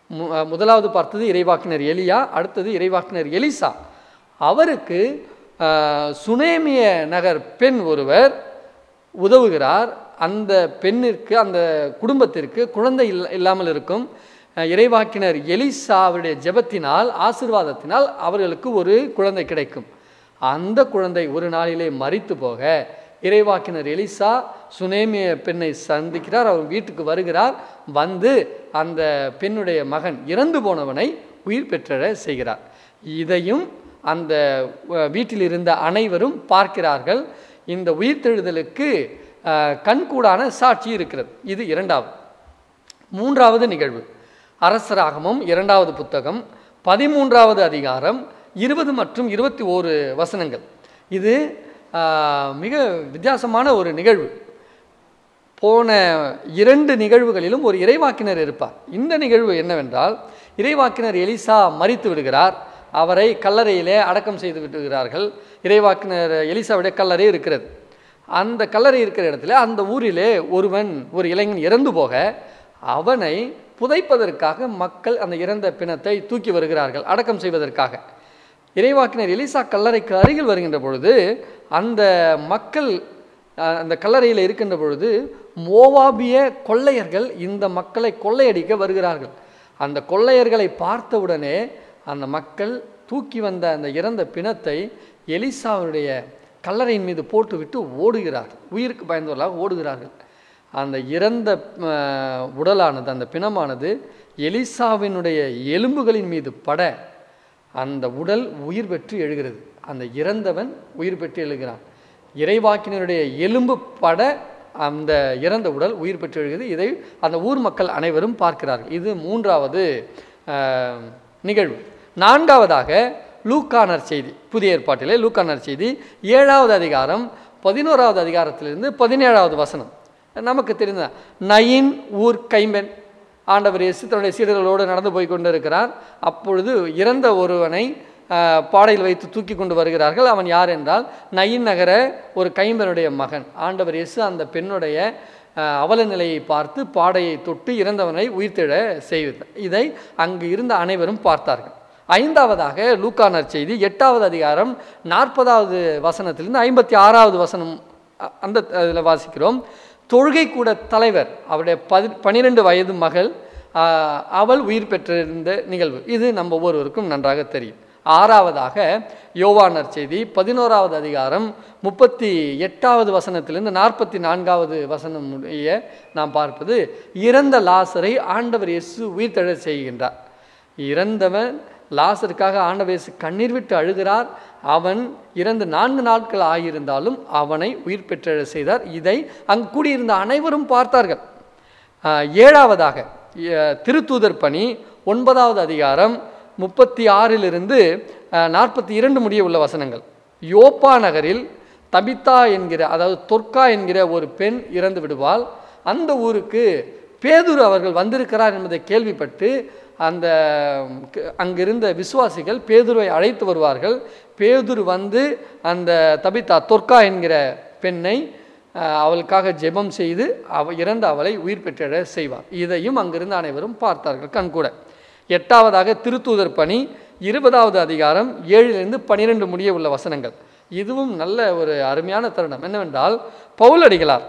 மு- அஹ் முதலாவது பார்த்தது இறைவாக்கினர் எலியா அடுத்தது இறைவாக்கினர் எலிசா அவருக்கு அஹ், சுனேமிய நகர் பெண் ஒருவர் உதவுகிறார் அந்த பெண்ணிற்கு அந்த குடும்பத்திற்கு குழந்தை இல்ல இல்லாமல் இருக்கும் அஹ், இறைவாக்கினர் எலிசாவுடைய ஜெபத்தினால் ஆசீர்வாதத்தினால் அவர்களுக்கு ஒரு குழந்தை கிடைக்கும் அந்த குழந்தை ஒரு நாளிலே மரித்து போக இறைவாக்கினர் எலிசா சுனேமிய பெண்ணை சந்திக்கிறார் அவர் வீட்டுக்கு வருகிறார் வந்து அந்த பெண்ணுடைய மகன் இறந்து போனவனை உயிர் பெற்றட செய்கிறார் இதையும் அந்த அஹ், வீட்டில் இருந்த அனைவரும் பார்க்கிறார்கள் இந்த உயிர்த்தெழுதலுக்கு அஹ், கண்கூடான சாட்சி இருக்கிறது இது இரண்டாவது மூன்றாவது நிகழ்வு அரசராகமம் இரண்டாவது புத்தகம் பதிமூன்றாவது அதிகாரம் இருபது மற்றும் இருபத்தி ஓரு வசனங்கள் இது ஆஹ், மிக வித்தியாசமான ஒரு நிகழ்வு போன இரண்டு நிகழ்வுகளிலும் ஒரு இறைவாக்கினர் இருப்பார் இந்த நிகழ்வு என்னவென்றால் இறைவாக்கினர் எலிசா மரித்து விடுகிறார் அவரை கல்லறையிலே அடக்கம் செய்து விடுகிறார்கள் இறைவாக்கினர் எலிசாவுடைய கல்லறை இருக்கிறது அந்த கல்லறை இருக்கிற இடத்துல அந்த ஊரிலே ஒருவன் ஒரு இளைஞன் இறந்து போக அவனை புதைப்பதற்காக மக்கள் அந்த இறந்த பிணத்தை தூக்கி வருகிறார்கள் அடக்கம் செய்வதற்காக இறைவாக்கினர் எலிசா கல்லறைக்கு அருகில் வருகின்ற பொழுது அந்த மக்கள் அஹ், அந்த கல்லறையில் இருக்கின்ற பொழுது மோவாபிய கொள்ளையர்கள் இந்த மக்களை கொள்ளையடிக்க வருகிறார்கள் அந்த கொள்ளையர்களை பார்த்தவுடனே அந்த மக்கள் தூக்கி வந்த அந்த இறந்த பிணத்தை எலிசாவுடைய கல்லறையின் மீது போட்டுவிட்டு ஓடுகிறார் உயிருக்கு பயந்தவர்களாக ஓடுகிறார்கள் அந்த இறந்த அஹ், உடலானது அந்த பிணமானது எலிசாவினுடைய எலும்புகளின் மீது பட அந்த உடல் உயிர் பெற்று எழுகிறது அந்த இறந்தவன் உயிர் பெற்று எழுகிறான் இறைவாக்கினருடைய எலும்பு பட அந்த இறந்த உடல் உயிர் பெற்று எழுகிறது இதை அந்த ஊர் மக்கள் அனைவரும் பார்க்கிறார்கள் இது மூன்றாவது ஆஹ், நிகழ்வு நான்காவதாக லூக்கானர் செய்தி புதிய ஏற்பாட்டிலே லூக்கானர் செய்தி ஏழாவது அதிகாரம் பதினோராவது அதிகாரத்திலிருந்து பதினேழாவது வசனம் நமக்கு தெரிந்த நயின் ஊர் கைம்பெண் ஆண்டவர் இயேசு தன்னுடைய சீடர்களோடு நடந்து போய் கொண்டிருக்கிறார் அப்பொழுது இறந்த ஒருவனை ஆஹ், பாடையில் வைத்து தூக்கி கொண்டு வருகிறார்கள் அவன் யார் என்றால் நயின் நகர ஒரு கைம்பெனுடைய மகன் ஆண்டவர் இயேசு அந்த பெண்ணுடைய ஆஹ், அவல நிலையை பார்த்து பாடையை தொட்டு இறந்தவனை உயிர்த்தெழ செய்தார் இதை அங்கு இருந்த அனைவரும் பார்த்தார்கள் ஐந்தாவதாக லூக்கானர் செய்தி எட்டாவது அதிகாரம் நாற்பதாவது வசனத்திலிருந்து ஐம்பத்தி ஆறாவது வசனம் அ- அந்த இதில் வாசிக்கிறோம் தொழுகை கூட தலைவர் அவருடைய பதி பனிரெண்டு வயது மகள் ஆ, அவள் உயிர் பெற்றிருந்த நிகழ்வு இது நம்ம ஒவ்வொருவருக்கும் நன்றாக தெரியும் ஆறாவதாக யோவானர் செய்தி பதினோராவது அதிகாரம் முப்பத்தி எட்டாவது வசனத்திலிருந்து நாற்பத்தி நான்காவது வசனம் உடைய நாம் பார்ப்பது இறந்த லாசரை ஆண்டவர் இயேசு உயிர்த்தெழ செய்கின்றார் இறந்தவன் லாசருக்காக ஆண்டவர் இயேசு கண்ணீர் விட்டு அழுகிறார் அவன் இறந்து நான்கு நாட்கள் ஆகியிருந்தாலும் அவனை உயிர் பெற்றெழ செய்தார் இதை அங்கு கூடியிருந்த அனைவரும் பார்த்தார்கள் ஆஹ், ஏழாவதாக அஹ், திருத்தூதர் பணி ஒன்பதாவது அதிகாரம் முப்பத்தி ஆறிலிருந்து நாற்பத்தி இரண்டு முடிய உள்ள வசனங்கள் யோப்பா நகரில் தபித்தா என்கிற அதாவது தொர்க்கா என்கிற ஒரு பெண் இறந்து விடுவாள் அந்த ஊருக்கு பேதுரு அவர்கள் வந்திருக்கிறார் என்பதை கேள்விப்பட்டு அந்த க- அங்கிருந்த விசுவாசிகள் பேதுருவை அழைத்து வருவார்கள் பேதுரு வந்து அந்த தபித்தா தொர்க்கா என்கிற பெண்ணை அஹ், அவளுக்காக ஜெபம் செய்து அவ இறந்த அவளை உயிர் பெற்றெழ செய்வார் இதையும் அங்கிருந்த அனைவரும் பார்த்தார்கள் கண்கூட எட்டாவதாக திருத்தூதர் பணி இருபதாவது அதிகாரம் ஏழிலிருந்து பனிரெண்டு முடிய உள்ள வசனங்கள் இதுவும் நல்ல ஒரு அருமையான தருணம் என்னவென்றால் பவுலடிகளார்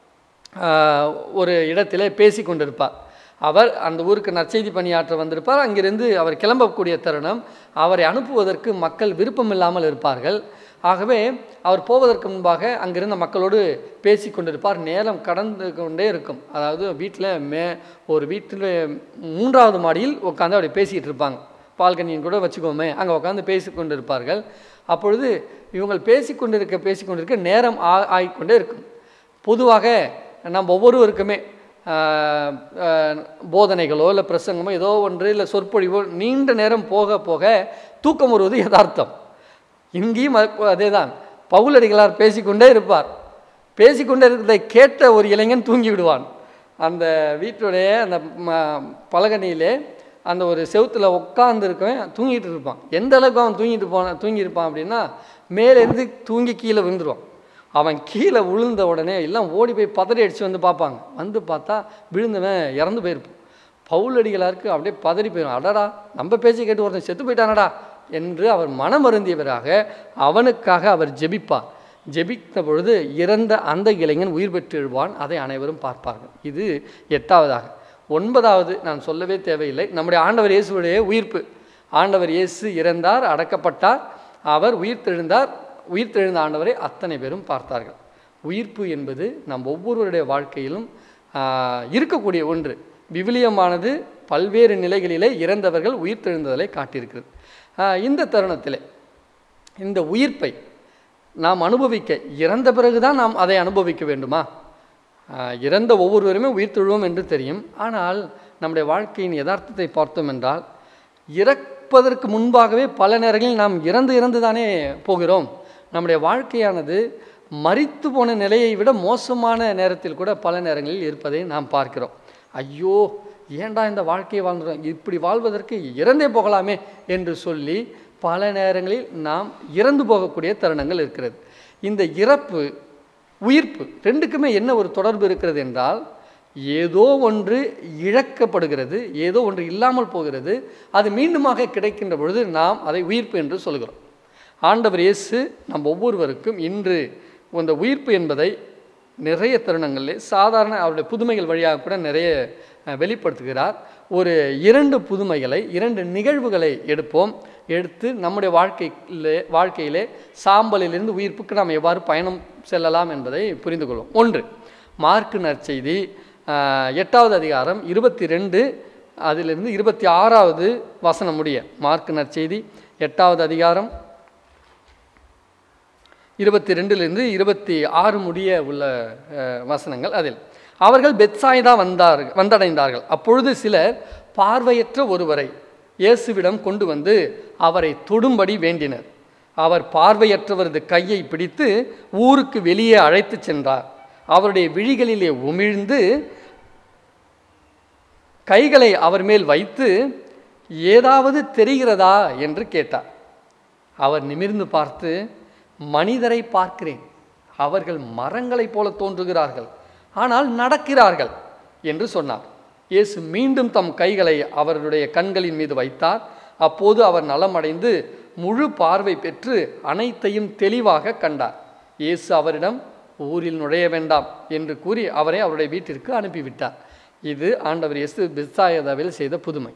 ஆஹ், ஒரு இடத்திலே பேசி கொண்டிருப்பார் அவர் அந்த ஊருக்கு நற்செய்தி பணியாற்ற வந்திருப்பார் அங்கிருந்து அவர் கிளம்பக்கூடிய தருணம் அவரை அனுப்புவதற்கு மக்கள் விருப்பம் இல்லாமல் இருப்பார்கள் ஆகவே அவர் போவதற்கு முன்பாக அங்கிருந்த மக்களோடு பேசி கொண்டிருப்பார் நேரம் கடந்து கொண்டே இருக்கும் அதாவது வீட்டில் மே ஒரு வீட்டில் மூன்றாவது மாடியில் உட்காந்து அப்படி பேசிகிட்டு இருப்பாங்க பால்கனியின் கூட வச்சுக்கோமே அங்கே உட்காந்து பேசி கொண்டிருப்பார்கள் அப்பொழுது இவங்க பேசிக்கொண்டிருக்க பேசிக்கொண்டிருக்க நேரம் ஆ ஆகிக்கொண்டே இருக்கும் பொதுவாக நம்ம ஒவ்வொருவருக்குமே ஆஹ், ஆஹ், போதனைகளோ இல்லை பிரசங்கமோ ஏதோ ஒன்று இல்லை சொற்பொழிவோ நீண்ட நேரம் போக போக தூக்கம் வருவது யதார்த்தம் இங்கேயும் அதே தான் பவுலடிகளார் பேசிக்கொண்டே இருப்பார் பேசிக்கொண்டே இருக்கிறதை கேட்ட ஒரு இளைஞன் தூங்கி விடுவான் அந்த வீட்டுடைய அந்த ம- பலகனியிலே அந்த ஒரு செவுத்துல உட்கார்ந்து இருக்கவன் தூங்கிட்டு இருப்பான் எந்த அளவுக்கு அவன் தூங்கிட்டு போன தூங்கியிருப்பான் அப்படின்னா மேலேருந்து தூங்கி கீழே விழுந்துருவான் அவன் கீழே விழுந்த உடனே எல்லாம் ஓடி போய் பதறி அடித்து வந்து பார்ப்பாங்க வந்து பார்த்தா விழுந்தவன் இறந்து போயிருப்பான் பவுலடிகளாருக்கு அப்படியே பதறி போயிடும் அடடா நம்ம பேச்சை கேட்டு ஒருத்தன் செத்து போயிட்டானடா என்று அவர் மனம் வருந்தியவராக அவனுக்காக அவர் ஜெபிப்பார் ஜெபித்த பொழுது இறந்த அந்த இளைஞன் உயிர் பெற்று எழுவான் அதை அனைவரும் பார்ப்பார்கள் இது எட்டாவதாக ஒன்பதாவது நான் சொல்லவே தேவையில்லை நம்முடைய ஆண்டவர் இயேசுவுடைய உயிர்ப்பு ஆண்டவர் இயேசு இறந்தார் அடக்கப்பட்டார் அவர் உயிர்த்தெழுந்தார் உயிர்த்தெழுந்த ஆண்டவரை அத்தனை பேரும் பார்த்தார்கள் உயிர்ப்பு என்பது நம் ஒவ்வொருவருடைய வாழ்க்கையிலும் ஆஹ், இருக்கக்கூடிய ஒன்று விவிலியமானது பல்வேறு நிலைகளிலே இறந்தவர்கள் உயிர்த்தெழுந்ததை காட்டியிருக்கிறது ஆஹ், இந்த தருணத்திலே இந்த உயிர்ப்பை நாம் அனுபவிக்க இறந்த பிறகுதான் நாம் அதை அனுபவிக்க வேண்டுமா ஆஹ், இறந்த ஒவ்வொருவருமே உயிர்த்தெழுவோம் என்று தெரியும் ஆனால் நம்முடைய வாழ்க்கையின் யதார்த்தத்தை பார்த்தோம் என்றால் இறப்பதற்கு முன்பாகவே பல நேரங்களில் நாம் இறந்து இறந்து தானே போகிறோம் நம்முடைய வாழ்க்கையானது மரித்து போன நிலையை விட மோசமான நேரத்தில் கூட பல நேரங்களில் இருப்பதை நாம் பார்க்கிறோம் ஐயோ ஏன்டா இந்த வாழ்க்கையை வாழ்ந்துறோம் இப்படி வாழ்வதற்கு இறந்தே போகலாமே என்று சொல்லி பல நேரங்களில் நாம் இறந்து போகக்கூடிய தருணங்கள் இருக்கிறது இந்த இறப்பு உயிர்ப்பு ரெண்டுக்குமே என்ன ஒரு தொடர்பு இருக்கிறது என்றால் ஏதோ ஒன்று இழக்கப்படுகிறது ஏதோ ஒன்று இல்லாமல் போகிறது அது மீண்டுமாக கிடைக்கின்ற பொழுது நாம் அதை உயிர்ப்பு என்று சொல்கிறோம் ஆண்டவர் இயேசு நம் ஒவ்வொருவருக்கும் இன்று இந்த உயிர்ப்பு என்பதை நிறைய தருணங்களிலே சாதாரண அவருடைய புதுமைகள் வழியாக கூட நிறைய அஹ், வெளிப்படுத்துகிறார் ஒரு இரண்டு புதுமைகளை இரண்டு நிகழ்வுகளை எடுப்போம் எடுத்து நம்முடைய வாழ்க்கையிலே வாழ்க்கையிலே சாம்பலிலிருந்து உயிர்ப்புக்கு நாம் எவ்வாறு பயணம் செல்லலாம் என்பதை புரிந்து கொள்வோம் ஒன்று மார்க்கு நற்செய்தி அஹ், எட்டாவது அதிகாரம் இருபத்தி ரெண்டு அதிலிருந்து இருபத்தி ஆறாவது வசனம் முடிய மார்க்கு நற்செய்தி எட்டாவது அதிகாரம் இருபத்தி ரெண்டிலிருந்து இருபத்தி ஆறு முடிய உள்ள அஹ், வசனங்கள் அதில் அவர்கள் பெத்சாய்தா வந்தார் வந்தடைந்தார்கள் அப்பொழுது சிலர் பார்வையற்ற ஒருவரை இயேசுவிடம் கொண்டு வந்து அவரை தொடும்படி வேண்டினர் அவர் பார்வையற்றவரது கையை பிடித்து ஊருக்கு வெளியே அழைத்துச் சென்றார் அவருடைய விழிகளிலே உமிழ்ந்து கைகளை அவர் மேல் வைத்து ஏதாவது தெரிகிறதா என்று கேட்டார் அவர் நிமிர்ந்து பார்த்து மனிதரை பார்க்கிறேன் அவர்கள் மரங்களைப் போல தோன்றுகிறார்கள் ஆனால் நடக்கிறார்கள் என்று சொன்னார் இயேசு மீண்டும் தம் கைகளை அவருடைய கண்களின் மீது வைத்தார் அப்போது அவர் நலமடைந்து முழு பார்வை பெற்று அனைத்தையும் தெளிவாக கண்டார் இயேசு அவரிடம் ஊரில் நுழைய வேண்டாம் என்று கூறி அவரை அவருடைய வீட்டிற்கு அனுப்பிவிட்டார் இது ஆண்டவர் இயேசு பிஸ்தாயதாவில் செய்த புதுமை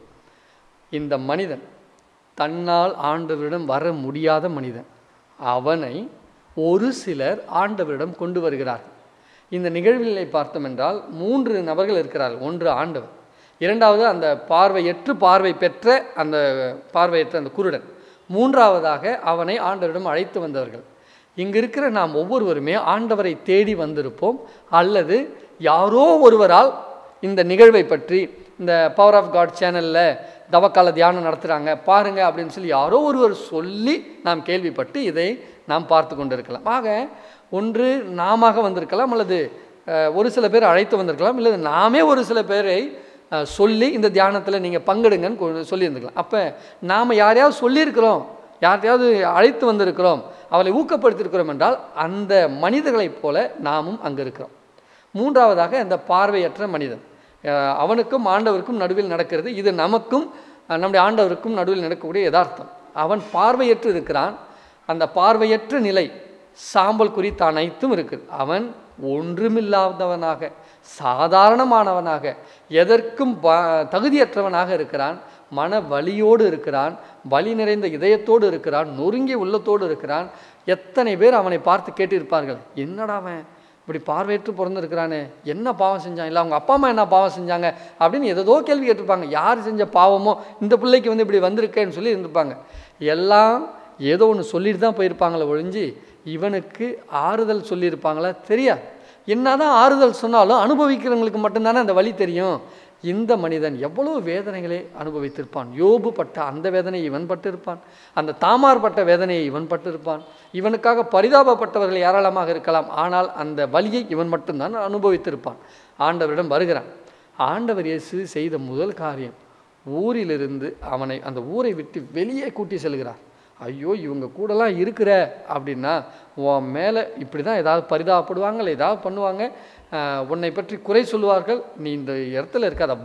இந்த மனிதன் தன்னால் ஆண்டவரிடம் வர முடியாத மனிதன் அவனை ஒரு சிலர் ஆண்டவரிடம் கொண்டு வருகிறார்கள் இந்த நிகழ்விலை பார்த்தோம் என்றால் மூன்று நபர்கள் இருக்கிறார்கள் ஒன்று ஆண்டவர் இரண்டாவது அந்த பார்வையற்று பார்வை பெற்ற அந்த பார்வையற்ற அந்த குருடன் மூன்றாவதாக அவனை ஆண்டவரிடம் அழைத்து வந்தவர்கள் இங்கு இருக்கிற நாம் ஒவ்வொருவருமே ஆண்டவரை தேடி வந்திருப்போம் அல்லது யாரோ ஒருவரால் இந்த நிகழ்வை பற்றி இந்த பவர் ஆஃப் காட் சேனலில் தவக்கால தியானம் நடத்துகிறாங்க பாருங்க அப்படின்னு சொல்லி யாரோ ஒருவர் சொல்லி நாம் கேள்விப்பட்டு இதை நாம் பார்த்து கொண்டிருக்கலாம் ஆக ஒன்று நாம வந்திருக்கலாம் அல்லது அஹ், ஒரு சில பேர் அழைத்து வந்திருக்கலாம் இல்லது நாமே ஒரு சில பேரை அஹ், சொல்லி இந்த தியானத்தில் நீங்கள் பங்கெடுங்கன்னு கொ- சொல்லியிருந்துக்கலாம் அப்போ நாம் யாரையாவது சொல்லியிருக்கிறோம் யார்ட்டையாவது அழைத்து வந்திருக்கிறோம் அவளை ஊக்கப்படுத்தியிருக்கிறோம் என்றால் அந்த மனிதர்களைப் போல நாமும் அங்கே இருக்கிறோம் மூன்றாவதாக அந்த பார்வையற்ற மனிதன் அஹ் அவனுக்கும் ஆண்டவருக்கும் நடுவில் நடக்கிறது இது நமக்கும் அஹ் நம்முடைய ஆண்டவருக்கும் நடுவில் நடக்கக்கூடிய யதார்த்தம் அவன் பார்வையற்று இருக்கிறான் அந்த பார்வையற்ற நிலை சாம்பல் குறித்த அனைத்தும் இருக்குது அவன் ஒன்றுமில்லாதவனாக சாதாரணமானவனாக எதற்கும் ப- தகுதியற்றவனாக இருக்கிறான் மன வலியோடு இருக்கிறான் வலி நிறைந்த இதயத்தோடு இருக்கிறான் நொறுங்கிய உள்ளத்தோடு இருக்கிறான் எத்தனை பேர் அவனை பார்த்து கேட்டிருப்பார்கள் என்னடா அவன் இப்படி பார்வையற்று பிறந்திருக்கிறானே என்ன பாவம் செஞ்சான் இல்லை அவங்க அப்பா அம்மா என்ன பாவம் செஞ்சாங்க அப்படின்னு ஏதோ கேள்வி கேட்டிருப்பாங்க யார் செஞ்ச பாவமோ இந்த பிள்ளைக்கு வந்து இப்படி வந்திருக்கேன்னு சொல்லி இருந்திருப்பாங்க எல்லாம் ஏதோ ஒன்று சொல்லிட்டு தான் போயிருப்பாங்களே ஒழிஞ்சு இவனுக்கு ஆறுதல் சொல்லியிருப்பாங்களா தெரியாது என்னதான் ஆறுதல் சொன்னாலும் அனுபவிக்கிறவங்களுக்கு மட்டும்தானே அந்த வழி தெரியும் இந்த மனிதன் எவ்வளவு வேதனைகளை அனுபவித்திருப்பான் யோபு பட்ட அந்த வேதனையை இவன் பட்டிருப்பான் அந்த தாமார் பட்ட வேதனையை இவன் பட்டிருப்பான் இவனுக்காக பரிதாபப்பட்டவர்கள் ஏராளமாக இருக்கலாம் ஆனால் அந்த வலியை இவன் மட்டும்தான் அனுபவித்திருப்பான் ஆண்டவரிடம் வருகிறான் ஆண்டவர் இயேசு செய்த முதல் காரியம் ஊரிலிருந்து அவனை அந்த ஊரை விட்டு வெளியே கூட்டி செல்கிறார் ஐயோ இவங்க கூடலாம் இருக்கிற அப்படின்னா உன் மேலே இப்படி தான் ஏதாவது பரிதாபப்படுவாங்க இல்லை ஏதாவது பண்ணுவாங்க ஆஹ் உன்னை பற்றி குறை சொல்லுவார்கள் நீ இந்த இடத்துல இருக்காத வா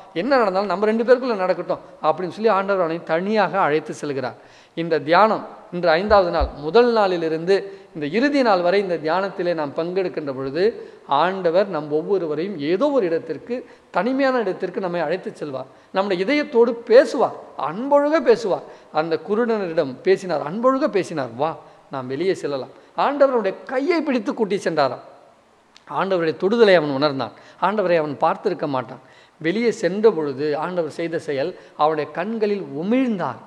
என்ன நடந்தாலும் நம்ம ரெண்டு பேருக்குள்ளே நடக்கட்டும் அப்படின்னு சொல்லி ஆண்டவர் அவனை தனியாக அழைத்து செல்கிறார் இந்த தியானம் இன்று ஐந்தாவது நாள் முதல் நாளிலிருந்து இந்த இறுதி நாள் வரை இந்த தியானத்திலே நாம் பங்கெடுக்கின்ற பொழுது ஆண்டவர் நம் ஒவ்வொருவரையும் ஏதோ ஒரு இடத்திற்கு தனிமையான இடத்திற்கு நம்மை அழைத்து செல்வார் நம்முடைய இதயத்தோடு பேசுவார் அன்பொழுக பேசுவார் அந்த குருடனிடம் பேசினார் அன்பொழுக பேசினார் வா நாம் வெளியே செல்லலாம் ஆண்டவருடைய கையை பிடித்து கூட்டி சென்றாராம் ஆண்டவருடைய தொடுதலை அவன் உணர்ந்தான் ஆண்டவரை அவன் பார்த்திருக்க மாட்டான் வெளியே சென்ற பொழுது ஆண்டவர் செய்த செயல் அவனுடைய கண்களில் உமிழ்ந்தார்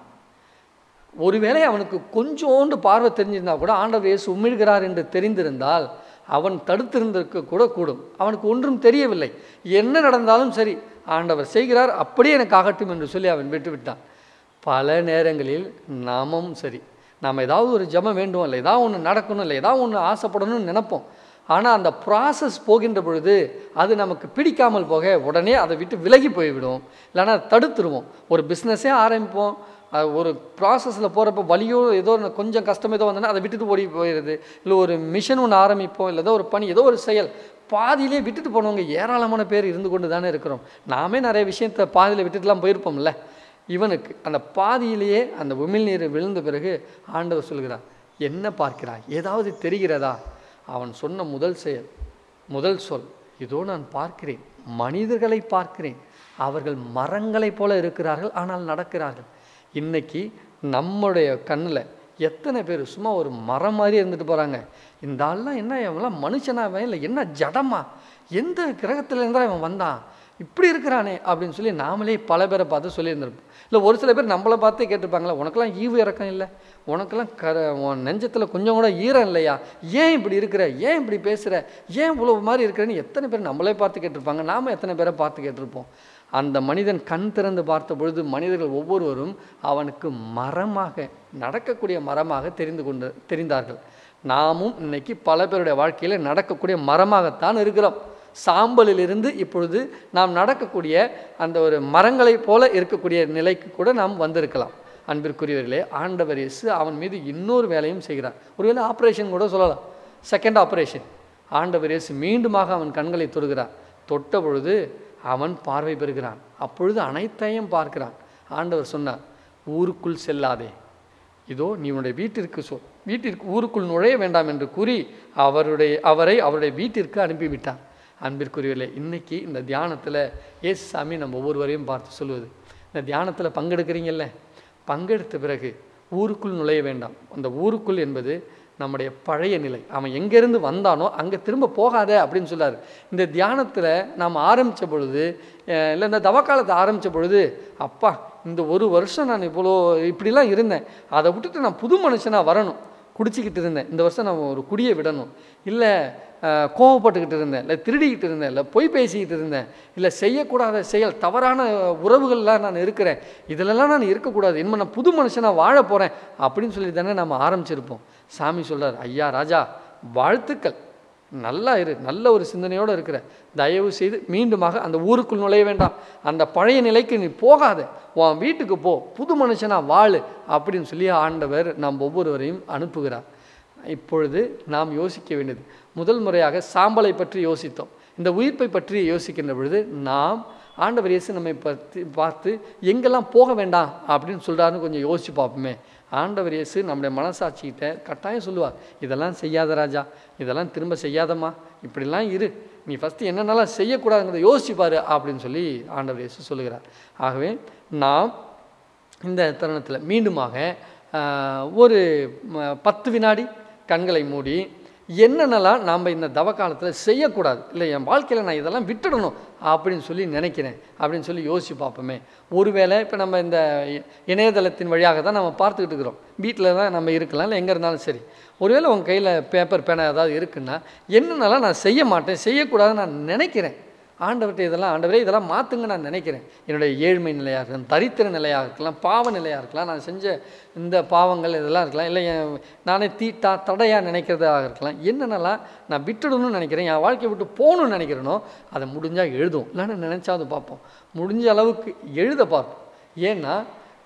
ஒருவேளை அவனுக்கு கொஞ்சோண்டு பார்வை தெரிஞ்சிருந்தா கூட ஆண்டவர் இயேசு உமிழ்கிறார் என்று தெரிந்திருந்தால் அவன் தடுத்திருந்திருக்க கூட கூடும் அவனுக்கு ஒன்றும் தெரியவில்லை என்ன நடந்தாலும் சரி ஆண்டவர் செய்கிறார் அப்படியே எனக்கு ஆகட்டும் என்று சொல்லி அவன் விட்டுவிட்டான் பல நேரங்களில் நாமும் சரி நாம் ஏதாவது ஒரு ஜெபம் வேண்டும் இல்லை ஏதாவது ஒன்று நடக்கணும் இல்லை ஏதாவது ஒன்று ஆசைப்படணும்னு நினைப்போம் ஆனால் அந்த ப்ராசஸ் போகின்ற பொழுது அது நமக்கு பிடிக்காமல் போக உடனே அதை விட்டு விலகி போய்விடும் இல்லைன்னா தடுத்துருவோம் ஒரு பிஸ்னஸே ஆரம்பிப்போம் அது ஒரு ப்ராசஸில் போகிறப்ப வலியோ ஏதோ ஒண்ணு கொஞ்சம் கஷ்டம் ஏதோ வந்தோன்னா அதை விட்டுட்டு ஓடி போயிடுது இல்லை ஒரு மிஷன் ஒன்று ஆரம்பிப்போம் இல்லை ஏதோ ஒரு பணி ஏதோ ஒரு செயல் பாதியிலே விட்டுட்டு போனவங்க ஏராளமான பேர் இருந்து கொண்டு தானே இருக்கிறோம் நாமே நிறைய விஷயத்தை பாதியில் விட்டுட்டுலாம் போயிருப்போம்ல இவனுக்கு அந்த பாதியிலேயே அந்த உமிழ்நீர் விழுந்த பிறகு ஆண்டவர் சொல்கிறார் என்ன பார்க்கிறாய் ஏதாவது தெரிகிறதா அவன் சொன்ன முதல் செயல் முதல் சொல் இதோ நான் பார்க்கிறேன் மனிதர்களை பார்க்கிறேன் அவர்கள் மரங்களைப் போல இருக்கிறார்கள் ஆனால் நடக்கிறார்கள் இன்னைக்கு நம்முடைய கண்ணில் எத்தனை பேர் சும்மா ஒரு மரம் மாதிரி இருந்துட்டு போகிறாங்க இந்த ஆள்லாம் என்ன இவன்லாம் மனுஷனாவே இல்லை என்ன ஜடமா எந்த கிரகத்துல இருந்தா இவன் வந்தான் இப்படி இருக்கிறானே அப்படின்னு சொல்லி நாமளே பல பேரை பார்த்து சொல்லியிருந்திருப்போம் இல்லை ஒரு சில பேர் நம்மளை பார்த்தே கேட்டிருப்பாங்களா உனக்கெல்லாம் ஈவு இறக்கம் இல்லை உனக்கெல்லாம் கர உன் நெஞ்சத்தில் கொஞ்சம் கூட ஈரம் இல்லையா ஏன் இப்படி இருக்கிற ஏன் இப்படி பேசுகிற ஏன் இவ்வளோ மாதிரி இருக்கிறேன்னு எத்தனை பேர் நம்மளே பார்த்து கேட்டிருப்பாங்க நாம் எத்தனை பேரை பார்த்து கேட்டிருப்போம் அந்த மனிதன் கண் திறந்து பார்த்த பொழுது மனிதர்கள் ஒவ்வொருவரும் அவனுக்கு மரமாக நடக்கக்கூடிய மரமாக தெரிந்து கொண்டு தெரிந்தார்கள் நாமும் இன்னைக்கு பல பேருடைய வாழ்க்கையில் நடக்கக்கூடிய மரமாகத்தான் இருக்கிறோம் சாம்பலிலிருந்து இப்பொழுது நாம் நடக்கக்கூடிய அந்த ஒரு மரங்களைப் போல இருக்கக்கூடிய நிலைக்கு கூட நாம் வந்திருக்கலாம் அன்பிற்குரியவர்களே ஆண்டவர் இயேசு அவன் மீது இன்னொரு வேலையும் செய்கிறார் ஒருவேளை ஆப்ரேஷன் கூட சொல்லலாம் செகண்ட் ஆப்ரேஷன் ஆண்டவர் இயேசு மீண்டுமாக அவன் கண்களை தொடுகிறார் தொட்ட பொழுது அவன் பார்வை பெறுகிறான் அப்பொழுது அனைத்தையும் பார்க்கிறான் ஆண்டவர் சொன்னார் ஊருக்குள் செல்லாதே இதோ நீ உன்னுடைய வீட்டிற்கு சொல் வீட்டிற்கு ஊருக்குள் நுழைய வேண்டாம் என்று கூறி அவருடைய அவரை அவருடைய வீட்டிற்கு அனுப்பிவிட்டார் அன்பிற்குரியவர்களே இன்னைக்கு இந்த தியானத்தில் ஏசு சாமி நம்ம ஒவ்வொருவரையும் பார்த்து சொல்லுவது இந்த தியானத்தில் பங்கெடுக்கிறீங்கல்ல பங்கெடுத்த பிறகு ஊருக்குள் நுழைய வேண்டாம் அந்த ஊருக்குள் என்பது நம்முடைய பழைய நிலை அவன் எங்கேருந்து வந்தானோ அங்கே திரும்ப போகாத அப்படின்னு சொல்லார் இந்த தியானத்தில் நாம் ஆரம்பித்த பொழுது அஹ், இல்லை இந்த தவக்காலத்தை ஆரம்பித்த பொழுது அப்பா இந்த ஒரு வருஷம் நான் இவ்வளோ இப்படிலாம் இருந்தேன் அதை விட்டுட்டு நான் புது மனுஷனாக வரணும் குடிச்சிக்கிட்டு இருந்தேன் இந்த வருஷம் நான் ஒரு குடியை விடணும் இல்லை அஹ், கோவப்பட்டுக்கிட்டு இருந்தேன் இல்லை திருடிக்கிட்டு இருந்தேன் இல்லை பொய் பேசிக்கிட்டு இருந்தேன் இல்லை செய்யக்கூடாத செயல் தவறான உறவுகள்லாம் நான் இருக்கிறேன் இதிலெல்லாம் நான் இருக்கக்கூடாது இனிமேல் நான் புது மனுஷனாக வாழ போகிறேன் அப்படின்னு சொல்லி தானே நம்ம ஆரம்பிச்சிருப்போம் சாமி சொல்றார் ஐயா ராஜா வாழ்த்துக்கள் நல்லா இரு நல்ல ஒரு சிந்தனையோடு இருக்கிற தயவு செய்து மீண்டுமாக அந்த ஊருக்குள் நுழைய வேண்டாம் அந்த பழைய நிலைக்கு நீ போகாத உன் வீட்டுக்கு போ புது மனுஷனா வாழு அப்படின்னு சொல்லி ஆண்டவர் நாம் ஒவ்வொருவரையும் அனுப்புகிறார் இப்பொழுது நாம் யோசிக்க வேண்டியது முதல் முறையாக சாம்பலை பற்றி யோசித்தோம் இந்த உயிர்ப்பை பற்றி யோசிக்கின்ற பொழுது நாம் ஆண்டவர் இயேசு நம்மை பற்றி பார்த்து எங்கெல்லாம் போக வேண்டாம் அப்படின்னு சொல்கிறாருன்னு கொஞ்சம் யோசிச்சு பார்ப்போமே ஆண்டவர் இயேசு நம்முடைய மனசாட்சிக்கிட்ட கட்டாயம் சொல்லுவார் இதெல்லாம் செய்யாத ராஜா இதெல்லாம் திரும்ப செய்யாதம்மா இப்படிலாம் இரு நீ ஃபஸ்ட்டு என்னென்னலாம் செய்யக்கூடாதுங்கிறத யோசிச்சு பாரு அப்படின்னு சொல்லி ஆண்டவர் இயேசு சொல்லுகிறார் ஆகவே நாம் இந்த தருணத்தில் மீண்டுமாக ஆஹ், ஒரு ம, பத்து வினாடி கண்களை மூடி என்னென்னலாம் நாம் இந்த தவ காலத்தில் செய்யக்கூடாது இல்லை என் வாழ்க்கையில் நான் இதெல்லாம் விட்டுடணும் அப்படின்னு சொல்லி நினைக்கிறேன் அப்படின்னு சொல்லி யோசிச்சு பார்ப்போமே ஒருவேளை இப்போ நம்ம இந்த இ- இணையதளத்தின் வழியாக தான் நம்ம பார்த்துக்கிட்டு இருக்கிறோம் வீட்டில் தான் நம்ம இருக்கலாம் இல்லை எங்கே இருந்தாலும் சரி ஒருவேளை உங்கள் கையில் பேப்பர் பேனா ஏதாவது இருக்குன்னா என்னென்னலாம் நான் செய்ய மாட்டேன் செய்யக்கூடாதுன்னு நான் நினைக்கிறேன் ஆண்டவர்கிட்ட இதெல்லாம் ஆண்டவரே இதெல்லாம் மாற்றுங்க நான் நினைக்கிறேன் என்னுடைய ஏழ்மை நிலையாக இருக்கலாம் தரித்திர நிலையாக இருக்கலாம் பாவ நிலையாக இருக்கலாம் நான் செஞ்ச இந்த பாவங்கள் இதெல்லாம் இருக்கலாம் இல்லை என் நானே தீட்டா தடையாக நினைக்கிறதாக இருக்கலாம் என்னென்னலாம் நான் விட்டுடணும்னு நினைக்கிறேன் என் வாழ்க்கையை விட்டு போகணும்னு நினைக்கிறேனோ அதை முடிஞ்சால் எழுதும் இல்லைன்னா நினச்சாவது பார்ப்போம் முடிஞ்ச அளவுக்கு எழுத பார்ப்போம் ஏன்னா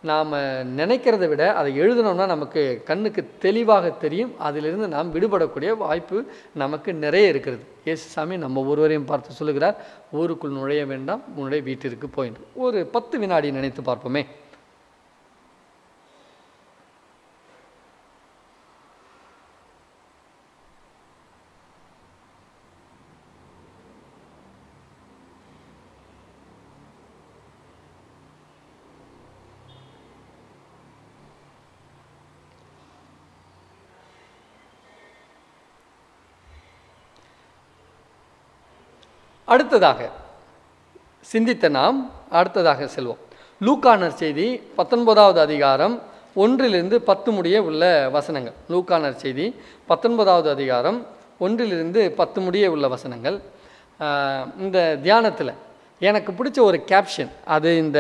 நாம் நினைக்கிறத விட அதை எழுதினோம்னா நமக்கு கண்ணுக்கு தெளிவாக தெரியும் அதிலிருந்து நாம் விடுபடக்கூடிய வாய்ப்பு நமக்கு நிறைய இருக்கிறது இயேசு சாமி நம்ம ஒருவரையும் பார்த்து சொல்லுகிறார் ஊருக்குள் நுழைய வேண்டாம் உன்னுடைய வீட்டிற்கு போயின்று ஒரு பத்து வினாடி நினைத்து பார்ப்போமே அடுத்ததாக சிந்தித்த நாம் அடுத்ததாக செல்வோம் லூக்கானர் செய்தி பத்தொன்பதாவது அதிகாரம் ஒன்றிலிருந்து பத்து முடிய உள்ள வசனங்கள் லூக்கானர் செய்தி பத்தொன்பதாவது அதிகாரம் ஒன்றிலிருந்து பத்து முடிய உள்ள வசனங்கள் ஆஹ், இந்த தியானத்தில் எனக்கு பிடிச்ச ஒரு கேப்ஷன் அது இந்த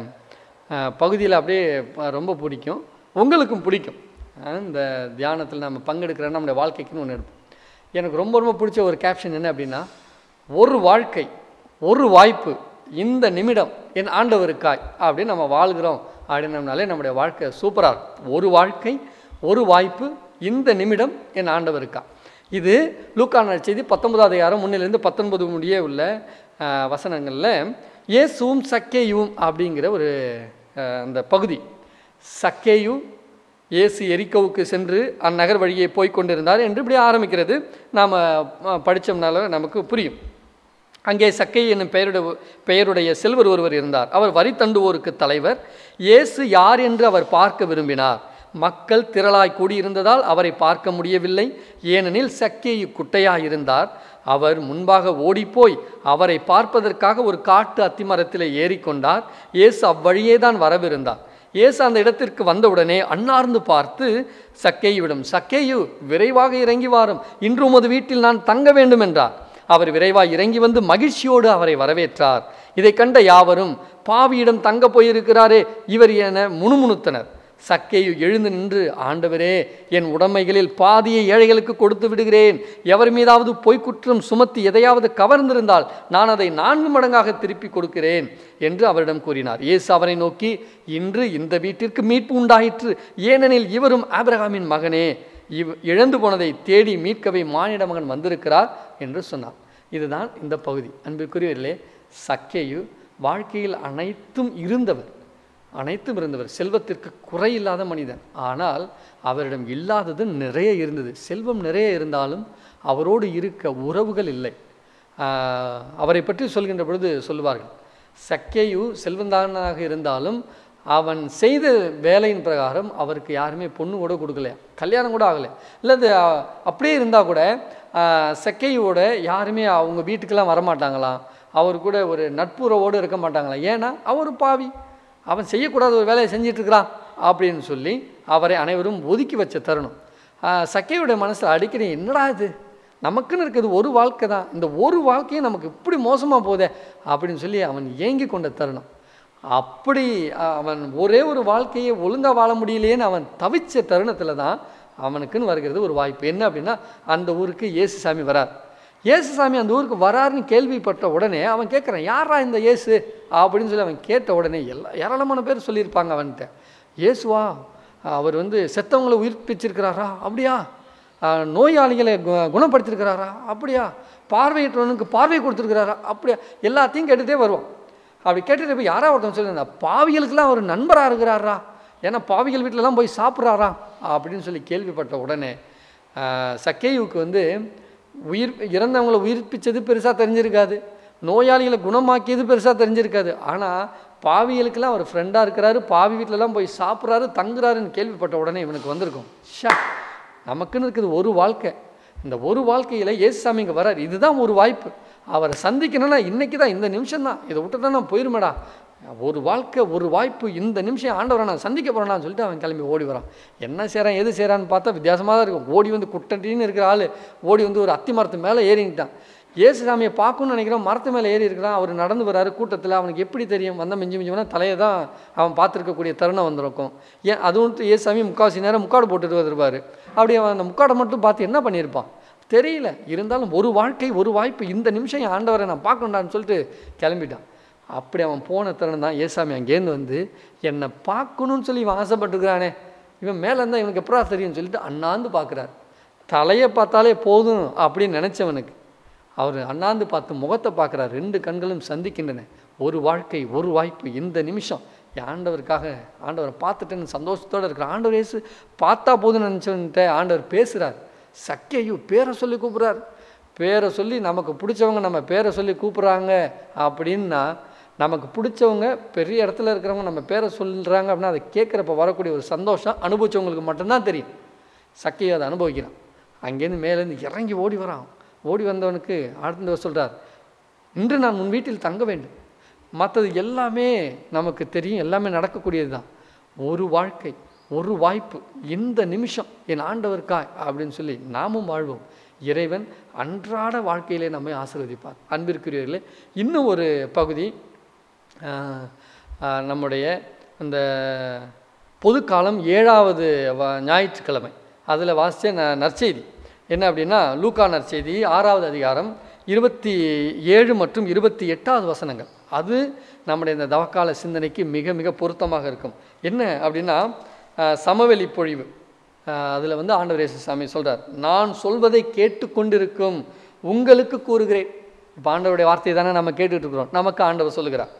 பகுதியில் அப்படியே ப- ரொம்ப பிடிக்கும் உங்களுக்கும் பிடிக்கும் ஆஹ், இந்த தியானத்தில் நம்ம பங்கெடுக்கிற நம்முடைய வாழ்க்கைக்குன்னு ஒன்று எடுப்போம் எனக்கு ரொம்ப ரொம்ப பிடிச்ச ஒரு கேப்ஷன் என்ன அப்படின்னா ஒரு வாழ்க்கை ஒரு வாய்ப்பு இந்த நிமிடம் என் ஆண்டவருக்காய் அப்படின்னு நம்ம வாழ்கிறோம் அப்படின்னம்னாலே நம்முடைய வாழ்க்கை சூப்பராக இருக்கும் ஒரு வாழ்க்கை ஒரு வாய்ப்பு இந்த நிமிடம் என் ஆண்டவருக்கா இது லூக்கான செய்தி பத்தொன்பதாவது அதிகாரம் முன்னிலிருந்து பத்தொன்பது முடிய உள்ள ஆஹ், வசனங்களில் இயேசுவும் சக்கேயும் அப்படிங்கிற ஒரு ஆஹ், அந்த பகுதி சக்கேயு இயேசு எரிக்கோவுக்கு சென்று அந்நகர் வழியே போய் கொண்டிருந்தார் என்று இப்படி ஆரம்பிக்கிறது நாம் படித்தோம்னால நமக்கு புரியும் அங்கே சக்கை என்னும் பெயருடைய பெயருடைய செல்வர் ஒருவர் இருந்தார் அவர் வரி தண்டுவோருக்கு தலைவர் இயேசு யார் என்று அவர் பார்க்க விரும்பினார் மக்கள் திரளாய் கூடியிருந்ததால் அவரை பார்க்க முடியவில்லை ஏனெனில் சக்கேயு குட்டையாய் இருந்தார் அவர் முன்பாக ஓடிப்போய் அவரை பார்ப்பதற்காக ஒரு காட்டு அத்திமரத்தில் ஏறிக்கொண்டார் இயேசு அவ்வழியே தான் வரவிருந்தார் இயேசு அந்த இடத்திற்கு வந்தவுடனே அன்னார்ந்து பார்த்து சக்கேயுவிடம் சக்கேயு விரைவாக இறங்கி வாரும் இன்று உமது வீட்டில் நான் தங்க வேண்டும் என்றார் அவர் விரைவாய் இறங்கி வந்து மகிழ்ச்சியோடு அவரை வரவேற்றார் இதை கண்ட யாவரும் பாவியிடம் தங்க போயிருக்கிறாரே இவர் என முணுமுணுத்தனர் சக்கேயு எழுந்து நின்று ஆண்டவரே என் உடைமைகளில் பாதியை ஏழைகளுக்கு கொடுத்து விடுகிறேன் எவர் மீதாவது பொய்க்குற்றம் சுமத்தி எதையாவது கவர்ந்திருந்தால் நான் அதை நான்கு மடங்காக திருப்பி கொடுக்கிறேன் என்று அவரிடம் கூறினார் இயேசு அவரை நோக்கி இன்று இந்த வீட்டிற்கு மீட்பு உண்டாயிற்று ஏனெனில் இவரும் ஆபிரகாமின் மகனே இவ் இழந்து போனதை தேடி மீட்கவே மானிட மகன் வந்திருக்கிறார் என்று சொன்னார் இதுதான் இந்த பகுதி அன்பிற்குரியவர்களே சக்கேயு வாழ்க்கையில் அனைத்தும் இருந்தவர் அனைத்தும் இருந்தவர் செல்வத்திற்கு குறையில்லாத மனிதன் ஆனால் அவரிடம் இல்லாதது நிறைய இருந்தது செல்வம் நிறைய இருந்தாலும் அவரோடு இருக்க உறவுகள் இல்லை ஆஹ், அவரை பற்றி சொல்கின்ற பொழுது சொல்லுவார்கள் சக்கேயு செல்வந்தானாக இருந்தாலும் அவன் செய்த வேலையின் பிரகாரம் அவருக்கு யாருமே பொண்ணு கூட கொடுக்கல கல்யாணம் கூட ஆகலை இல்லை அது அஹ், அப்படியே இருந்தால் கூட ஆஹ், சக்கையோட யாருமே அவங்க வீட்டுக்கெல்லாம் வரமாட்டாங்களாம் அவர் கூட ஒரு நட்புறவோடு இருக்க மாட்டாங்களாம் ஏன்னா அவர் பாவி அவன் செய்யக்கூடாத ஒரு வேலையை செஞ்சிட்டு இருக்கிறான் அப்படின்னு சொல்லி அவரை அனைவரும் ஒதுக்கி வச்ச தருணம் ஆஹ், சக்கையுடைய மனசில் அடிக்கடி என்னடா இது நமக்குன்னு இருக்கிறது ஒரு வாழ்க்கை தான் இந்த ஒரு வாழ்க்கையும் நமக்கு இப்படி மோசமாக போதே அப்படின்னு சொல்லி அவன் ஏங்கி கொண்ட தருணம் அப்படி அஹ், அவன் ஒரே ஒரு வாழ்க்கையை ஒழுங்காக வாழ முடியலையேன்னு அவன் தவிச்ச தருணத்தில் தான் அவனுக்குன்னு வருகிறது ஒரு வாய்ப்பு என்ன அப்படின்னா அந்த ஊருக்கு இயேசுசாமி வரார் இயேசுசாமி அந்த ஊருக்கு வராருன்னு கேள்விப்பட்ட உடனே அவன் கேட்குறான் யாரா இந்த இயேசு அப்படின்னு சொல்லி அவன் கேட்ட உடனே எல்லா ஏராளமான பேர் சொல்லியிருப்பாங்க அவன்கிட்ட இயேசுவா அவர் வந்து செத்தவங்களை உயிர்ப்பிச்சிருக்கிறாரா அப்படியா ஆஹ், நோயாளிகளை கு- குணப்படுத்தியிருக்கிறாரா அப்படியா பார்வையற்றவனுக்கு பார்வை கொடுத்துருக்கிறாரா அப்படியா எல்லாத்தையும் கேட்டுகிட்டே வருவான் அப்படி கேட்டுட்டு போய் யாரா ஒருத்தன் சொல்லியிருந்தா பாவிகளுக்கெல்லாம் அவர் நண்பராக இருக்கிறாரா ஏன்னா பாவிகள் வீட்டிலலாம் போய் சாப்பிட்றாரா அப்படின்னு சொல்லி கேள்விப்பட்ட உடனே ஆஹ், சக்கேயுவுக்கு வந்து உயிர் இறந்தவங்களை உயிர்ப்பிச்சது பெருசாக தெரிஞ்சிருக்காது நோயாளிகளை குணமாக்கியது பெருசாக தெரிஞ்சிருக்காது ஆனால் பாவிகளுக்கெல்லாம் அவர் ஃப்ரெண்டாக இருக்கிறாரு பாவி வீட்டிலலாம் போய் சாப்பிட்றாரு தங்குறாருன்னு கேள்விப்பட்ட உடனே இவனுக்கு வந்திருக்கும் ஷா நமக்குன்னு இருக்குது ஒரு வாழ்க்கை இந்த ஒரு வாழ்க்கையில் இயேசுசாமி இங்கே வரார் இதுதான் ஒரு வாய்ப்பு அவரை சந்திக்கணும்னா இன்னைக்கு தான் இந்த நிமிஷம் தான் இதை விட்டுட்டா நான் போயிருமேடா ஒரு வாழ்க்கை ஒரு வாய்ப்பு இந்த நிமிஷம் ஆண்டவரை நான் சந்திக்க போகிறேன்னு சொல்லிட்டு அவன் கிளம்பி ஓடி வரான் என்ன செய்கிறான் எது செய்கிறான்னு பார்த்தா வித்தியாசமாக தான் இருக்கும் ஓடி வந்து குட்டண்டின்னு இருக்கிற ஆள் ஓடி வந்து ஒரு அத்தி மரத்து மேலே ஏறிக்கிட்டான் இயேசுசாமியை பார்க்கணும்னு நினைக்கிறோம் மரத்து மேலே ஏறி இருக்கிறான் அவர் நடந்து வராரு கூட்டத்தில் அவனுக்கு எப்படி தெரியும் வந்தால் மிஞ்சி மிஞ்சி வேணால் தலையை தான் அவன் பார்த்துருக்கக்கூடிய தருணம் வந்திருக்கும் ஏன் அதுவும் இயேசுசாமி முக்கால்வாசி நேரம் முக்காடு போட்டுட்டு வருவார் அப்படி அவன் அந்த முக்காடை மட்டும் பார்த்து என்ன பண்ணியிருப்பான் தெரியல இருந்தாலும் ஒரு வாழ்க்கை ஒரு வாய்ப்பு இந்த நிமிஷம் என் ஆண்டவரை நான் பார்க்கணுண்டான்னு சொல்லிட்டு கிளம்பிட்டான் அப்படி அவன் போன தருணம் தான் ஏசாமி அங்கேருந்து வந்து என்னை பார்க்கணும்னு சொல்லி இவன் ஆசைப்பட்டுக்கிறானே இவன் மேலே இருந்தால் இவனுக்கு எப்படா தெரியும்னு சொல்லிட்டு அண்ணாந்து பார்க்குறாரு தலையை பார்த்தாலே போதும் அப்படின்னு நினச்சவனுக்கு அவர் அண்ணாந்து பார்த்து முகத்தை பார்க்குறார் ரெண்டு கண்களும் சந்திக்கின்றன ஒரு வாழ்க்கை ஒரு வாய்ப்பு இந்த நிமிஷம் என் ஆண்டவருக்காக ஆண்டவரை பார்த்துட்டேன்னு சந்தோஷத்தோடு இருக்கிற ஆண்டவர் இயேசு பார்த்தா போதும் நினச்சவன்ட்ட ஆண்டவர் பேசுகிறார் சக்கையு பேரை சொல்லி கூப்பிட்றார் பேரை சொல்லி நமக்கு பிடிச்சவங்க நம்ம பேரை சொல்லி கூப்பிட்றாங்க அப்படின்னா நமக்கு பிடிச்சவங்க பெரிய இடத்துல இருக்கிறவங்க நம்ம பேரை சொல்கிறாங்க அப்படின்னா அதை கேட்குறப்ப வரக்கூடிய ஒரு சந்தோஷம் அனுபவிச்சவங்களுக்கு மட்டும்தான் தெரியும் சக்கையை அதை அனுபவிக்கிறான் அங்கேருந்து மேலேருந்து இறங்கி ஓடி வரான் ஓடி வந்தவனுக்கு ஆழ்ந்தவர் சொல்கிறார் இன்று நான் உன் வீட்டில் தங்க வேண்டும் மற்றது எல்லாமே நமக்கு தெரியும் எல்லாமே நடக்கக்கூடியது தான் ஒரு வாழ்க்கை ஒரு வாய்ப்பு இந்த நிமிஷம் என் ஆண்டவருக்காய் அப்படின்னு சொல்லி நாமும் வாழ்வோம் இறைவன் அன்றாட வாழ்க்கையிலே நம்மை ஆசீர்வதிப்பார் அன்பிற்குரியவர்களே இன்னும் ஒரு பகுதி ஆஹ், ஆஹ், நம்முடைய அந்த பொதுக்காலம் ஏழாவது வ- ஞாயிற்றுக்கிழமை அதில் வாசித்த ந நற்செய்தி என்ன அப்படின்னா லூக்கா நற்செய்தி ஆறாவது அதிகாரம் இருபத்தி ஏழு மற்றும் இருபத்தி எட்டாவது வசனங்கள் அது நம்முடைய இந்த தவக்கால சிந்தனைக்கு மிக மிக பொருத்தமாக இருக்கும் என்ன அப்படின்னா ஆஹ், சமவெளி பொழிவு அதில் வந்து ஆண்டவர் இயேசு சாமி சொல்கிறார் நான் சொல்வதை கேட்டுக்கொண்டிருக்கும் உங்களுக்கு கூறுகிறேன் இப்போ ஆண்டவருடைய வார்த்தையை தானே நம்ம கேட்டுட்டு இருக்கிறோம் நமக்கு ஆண்டவர் சொல்லுகிறார்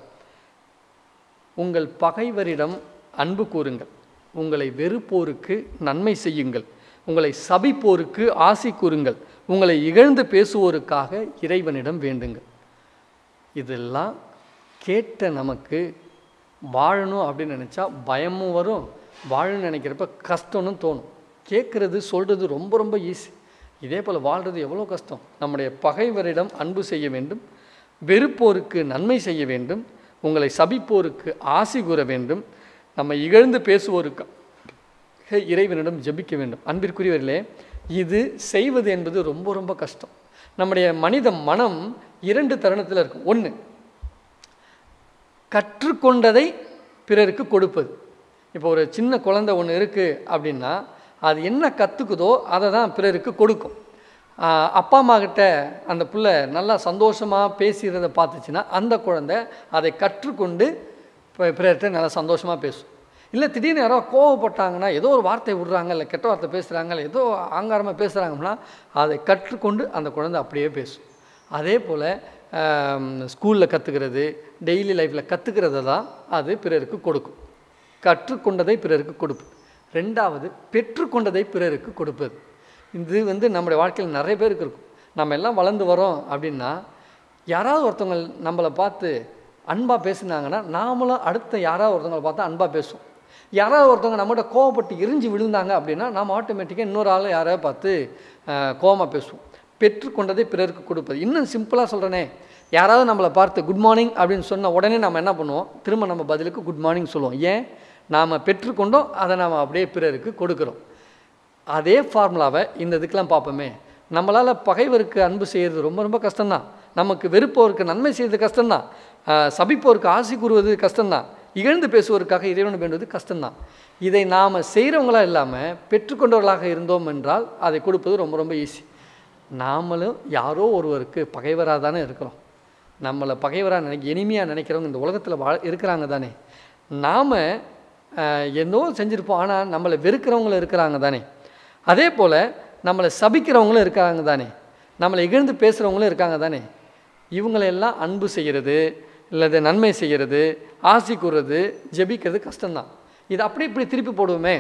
உங்கள் பகைவரிடம் அன்பு கூறுங்கள் உங்களை வெறுப்போருக்கு நன்மை செய்யுங்கள் உங்களை சபிப்போருக்கு ஆசி கூறுங்கள் உங்களை இகழ்ந்து பேசுவோருக்காக இறைவனிடம் வேண்டுங்கள் இதெல்லாம் கேட்ட நமக்கு வாழணும் அப்படின்னு நினச்சா பயமும் வரும் வாழணும்னு நினைக்கிறப்ப கஷ்டம்னு தோணும் கேட்குறது சொல்கிறது ரொம்ப ரொம்ப ஈஸி இதே போல் வாழ்கிறது எவ்வளோ கஷ்டம் நம்முடைய பகைவரிடம் அன்பு செய்ய வேண்டும் வெறுப்போருக்கு நன்மை செய்ய வேண்டும் உங்களை சபிப்போருக்கு ஆசி கூற வேண்டும் நம்ம இகழ்ந்து பேசுவோருக்கு ஹே, இறைவனிடம் ஜெபிக்க வேண்டும் அன்பிற்குரியவர்களே இது செய்வது என்பது ரொம்ப ரொம்ப கஷ்டம் நம்முடைய மனித மனம் இரண்டு தருணத்தில் இருக்கும் ஒன்று கற்றுக்கொண்டதை பிறருக்கு கொடுப்பது இப்போ ஒரு சின்ன குழந்தை ஒன்று இருக்குது அப்படின்னா அது என்ன கற்றுக்குதோ அதை தான் பிறருக்கு கொடுக்கும் ஆஹ் அப்பா அம்மா கிட்ட அந்த புள்ள நல்லா சந்தோஷமாக பேசுகிறத பார்த்துச்சுன்னா அந்த குழந்தை அதை கற்றுக்கொண்டு பி- பிறர்கிட்ட நல்லா சந்தோஷமாக பேசும் இல்லை திடீர்னு யாரோ கோவப்பட்டாங்கன்னா ஏதோ ஒரு வார்த்தை விடுறாங்க இல்லை கெட்ட வார்த்தை பேசுகிறாங்க இல்லை ஏதோ ஆங்காரமாக பேசுகிறாங்கன்னா அதை கற்றுக்கொண்டு அந்த குழந்தை அப்படியே பேசும் அதே போல் ஸ்கூலில் கற்றுக்கிறது டெய்லி லைஃப்பில் கற்றுக்கிறது தான் அது பிறருக்கு கொடுக்கும் கற்றுக்கொண்டதை பிறருக்கு கொடுப்பது ரெண்டாவது பெற்றுக்கொண்டதை பிறருக்கு கொடுப்பது இது வந்து நம்முடைய வாழ்க்கையில் நிறைய பேருக்கு இருக்கும் நம்ம எல்லாம் வளர்ந்து வரோம் அப்படின்னா யாராவது ஒருத்தவங்க நம்மளை பார்த்து அன்பாக பேசுனாங்கன்னா நாமளும் அடுத்த யாராவது ஒருத்தவங்களை பார்த்தா அன்பாக பேசுவோம் யாராவது ஒருத்தவங்க நம்மகிட்ட கோவப்பட்டு எரிஞ்சு விழுந்தாங்க அப்படின்னா நாம் ஆட்டோமேட்டிக்காக இன்னொரு ஆள் யாராவது பார்த்து கோவமாக பேசுவோம் பெற்றுக்கொண்டதை பிறருக்கு கொடுப்பது இன்னும் சிம்பிளாக சொல்கிறேனே யாராவது நம்மளை பார்த்து குட் மார்னிங் அப்படின்னு சொன்ன உடனே நம்ம என்ன பண்ணுவோம் திரும்ப நம்ம பதிலுக்கு குட் மார்னிங் சொல்லுவோம் ஏன் நாம் பெற்றுக்கொண்டோம் அதை நாம் அப்படியே பிறருக்கு கொடுக்குறோம் அதே ஃபார்முலாவை இந்த இதுக்கெல்லாம் பார்ப்போமே நம்மளால் பகைவருக்கு அன்பு செய்கிறது ரொம்ப ரொம்ப கஷ்டம்தான் நமக்கு வெறுப்போருக்கு நன்மை செய்வது கஷ்டம்தான் ஆஹ் சபிப்போருக்கு ஆசி கூறுவது கஷ்டம்தான் இகழ்ந்து பேசுவோருக்காக இறைவனை வேண்டுவது கஷ்டம்தான் இதை நாம் செய்கிறவங்களா இல்லாமல் பெற்றுக்கொண்டவர்களாக இருந்தோம் என்றால் அதை கொடுப்பது ரொம்ப ரொம்ப ஈஸி நாமளும் யாரோ ஒருவருக்கு பகைவராக தானே இருக்கிறோம் நம்மளை பகைவராக நினைக்க இனிமையாக நினைக்கிறவங்க இந்த உலகத்தில் வா இருக்கிறாங்க தானே நாம் என்னோ செஞ்சுருப்போம் ஆனால் நம்மளை வெறுக்கிறவங்களும் இருக்கிறாங்க தானே அதே போல் நம்மளை சபிக்கிறவங்களும் இருக்காங்க தானே நம்மளை இகழ்ந்து பேசுகிறவங்களும் இருக்காங்க தானே இவங்களெல்லாம் அன்பு செய்கிறது இல்லது நன்மை செய்கிறது ஆசி கூறுறது ஜெபிக்கிறது கஷ்டம்தான் இது அப்படி இப்படி திருப்பி போடுவோமே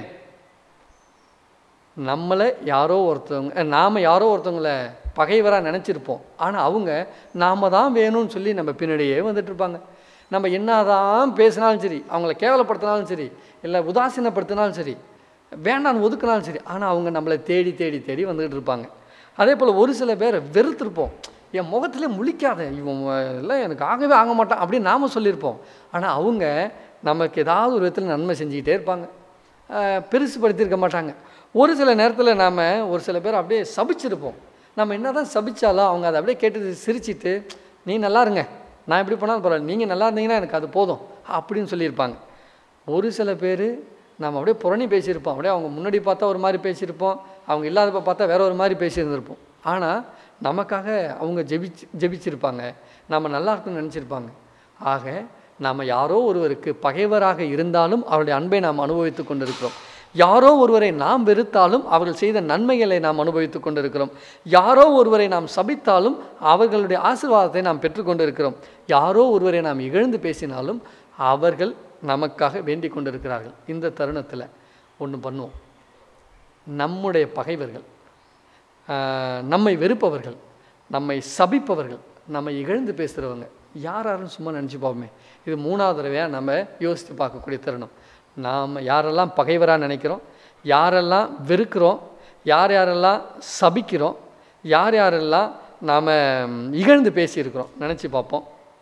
நம்மளை யாரோ ஒருத்தவங்க நாம் யாரோ ஒருத்தவங்கள பகைவராக நினச்சிருப்போம் ஆனால் அவங்க நாம தான் வேணும்னு சொல்லி நம்ம பின்னாடியே வந்துட்டு இருப்பாங்க நம்ம என்னதான் பேசினாலும் சரி அவங்கள கேவலப்படுத்தினாலும் சரி இல்லை உதாசீனப்படுத்தினாலும் சரி வேண்டான்னு ஒதுக்கினாலும் சரி ஆனால் அவங்க நம்மளை தேடி தேடி தேடி வந்துக்கிட்டு இருப்பாங்க அதே போல் ஒரு சில பேரை வெறுத்திருப்போம் என் முகத்திலே முழிக்காத இவன் எல்லாம் எனக்கு ஆகவே ஆக மாட்டான் அப்படின்னு நாம் சொல்லியிருப்போம் ஆனால் அவங்க நமக்கு ஏதாவது ஒரு விதத்தில் நன்மை செஞ்சுக்கிட்டே இருப்பாங்க ஆஹ் பெருசுப்படுத்தியிருக்க மாட்டாங்க ஒரு சில நேரத்தில் நாம் ஒரு சில பேர் அப்படியே சபிச்சிருப்போம் நம்ம என்ன தான் சபிச்சாலும் அவங்க அதை அப்படியே கேட்டு சிரிச்சிட்டு நீ நல்லா இருங்க நான் எப்படி பண்ணாலும் பரவாயில்ல நீங்கள் நல்லா இருந்தீங்கன்னா எனக்கு அது போதும் அப்படின்னு சொல்லியிருப்பாங்க ஒரு சில பேர் நம்ம அப்படியே புரணி பேசியிருப்போம் அப்படியே அவங்க முன்னாடி பார்த்தா ஒரு மாதிரி பேசியிருப்போம் அவங்க இல்லாதப்ப பார்த்தா வேற ஒரு மாதிரி பேசியிருந்திருப்போம் ஆனால் நமக்காக அவங்க ஜெபிச்சு ஜெபிச்சிருப்பாங்க நம்ம நல்லா இருக்கும்னு நினச்சிருப்பாங்க ஆக நாம் யாரோ ஒருவருக்கு பகைவராக இருந்தாலும் அவருடைய அன்பை நாம் அனுபவித்து கொண்டிருக்கிறோம் யாரோ ஒருவரை நாம் வெறுத்தாலும் அவர்கள் செய்த நன்மைகளை நாம் அனுபவித்து கொண்டிருக்கிறோம் யாரோ ஒருவரை நாம் சபித்தாலும் அவர்களுடைய ஆசீர்வாதத்தை நாம் பெற்றுக்கொண்டிருக்கிறோம் யாரோ ஒருவரை நாம் இகழ்ந்து பேசினாலும் அவர்கள் நமக்காக வேண்டிக் கொண்டிருக்கிறார்கள் இந்த தருணத்தில் ஒன்று பண்ணுவோம் நம்முடைய பகைவர்கள் ஆஹ், நம்மை வெறுப்பவர்கள் நம்மை சபிப்பவர்கள் நம்மை இகழ்ந்து பேசுகிறவங்க யார் யாருன்னு சும்மா நினச்சி பார்ப்போமே இது மூணாவது தடவையாக நம்ம யோசித்து பார்க்கக்கூடிய தருணம் நாம் யாரெல்லாம் பகைவராக நினைக்கிறோம் யாரெல்லாம் வெறுக்கிறோம் யார் யாரெல்லாம் சபிக்கிறோம் யார் யாரெல்லாம் நாம் இகழ்ந்து பேசியிருக்கிறோம் நினச்சி பார்ப்போம்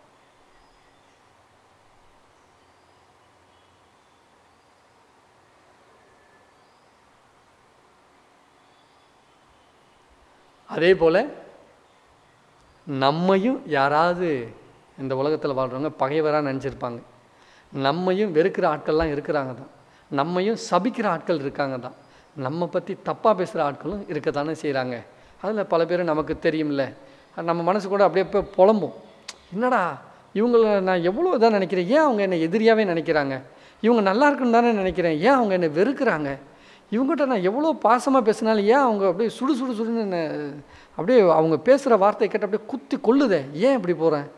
அதே போல் நம்மையும் யாராவது இந்த உலகத்தில் வாழ்கிறவங்க பகைவராக நினச்சிருப்பாங்க நம்மையும் வெறுக்கிற ஆட்கள்லாம் இருக்கிறாங்க தான் நம்மையும் சபிக்கிற ஆட்கள் இருக்காங்க தான் நம்ம பற்றி தப்பாக பேசுகிற ஆட்களும் இருக்க தானே செய்கிறாங்க அதில் பல பேர் நமக்கு தெரியும்ல நம்ம மனசு கூட அப்படியே போய் புலம்பும் என்னடா இவங்கள நான் எவ்வளோ இதாக நினைக்கிறேன் ஏன் அவங்க என்னை எதிரியாகவே நினைக்கிறாங்க இவங்க நல்லா இருக்குன்னு தானே நினைக்கிறேன் ஏன் அவங்க என்னை வெறுக்கிறாங்க இவங்ககிட்ட நான் எவ்வளோ பாசமாக பேசினாலும் ஏன் அவங்க அப்படியே சுடு சுடு சுடுன்னு என்னை அப்படியே அவங்க பேசுகிற வார்த்தை கேட்டு அப்படியே குத்தி கொள்ளுதே ஏன் இப்படி போகிறேன்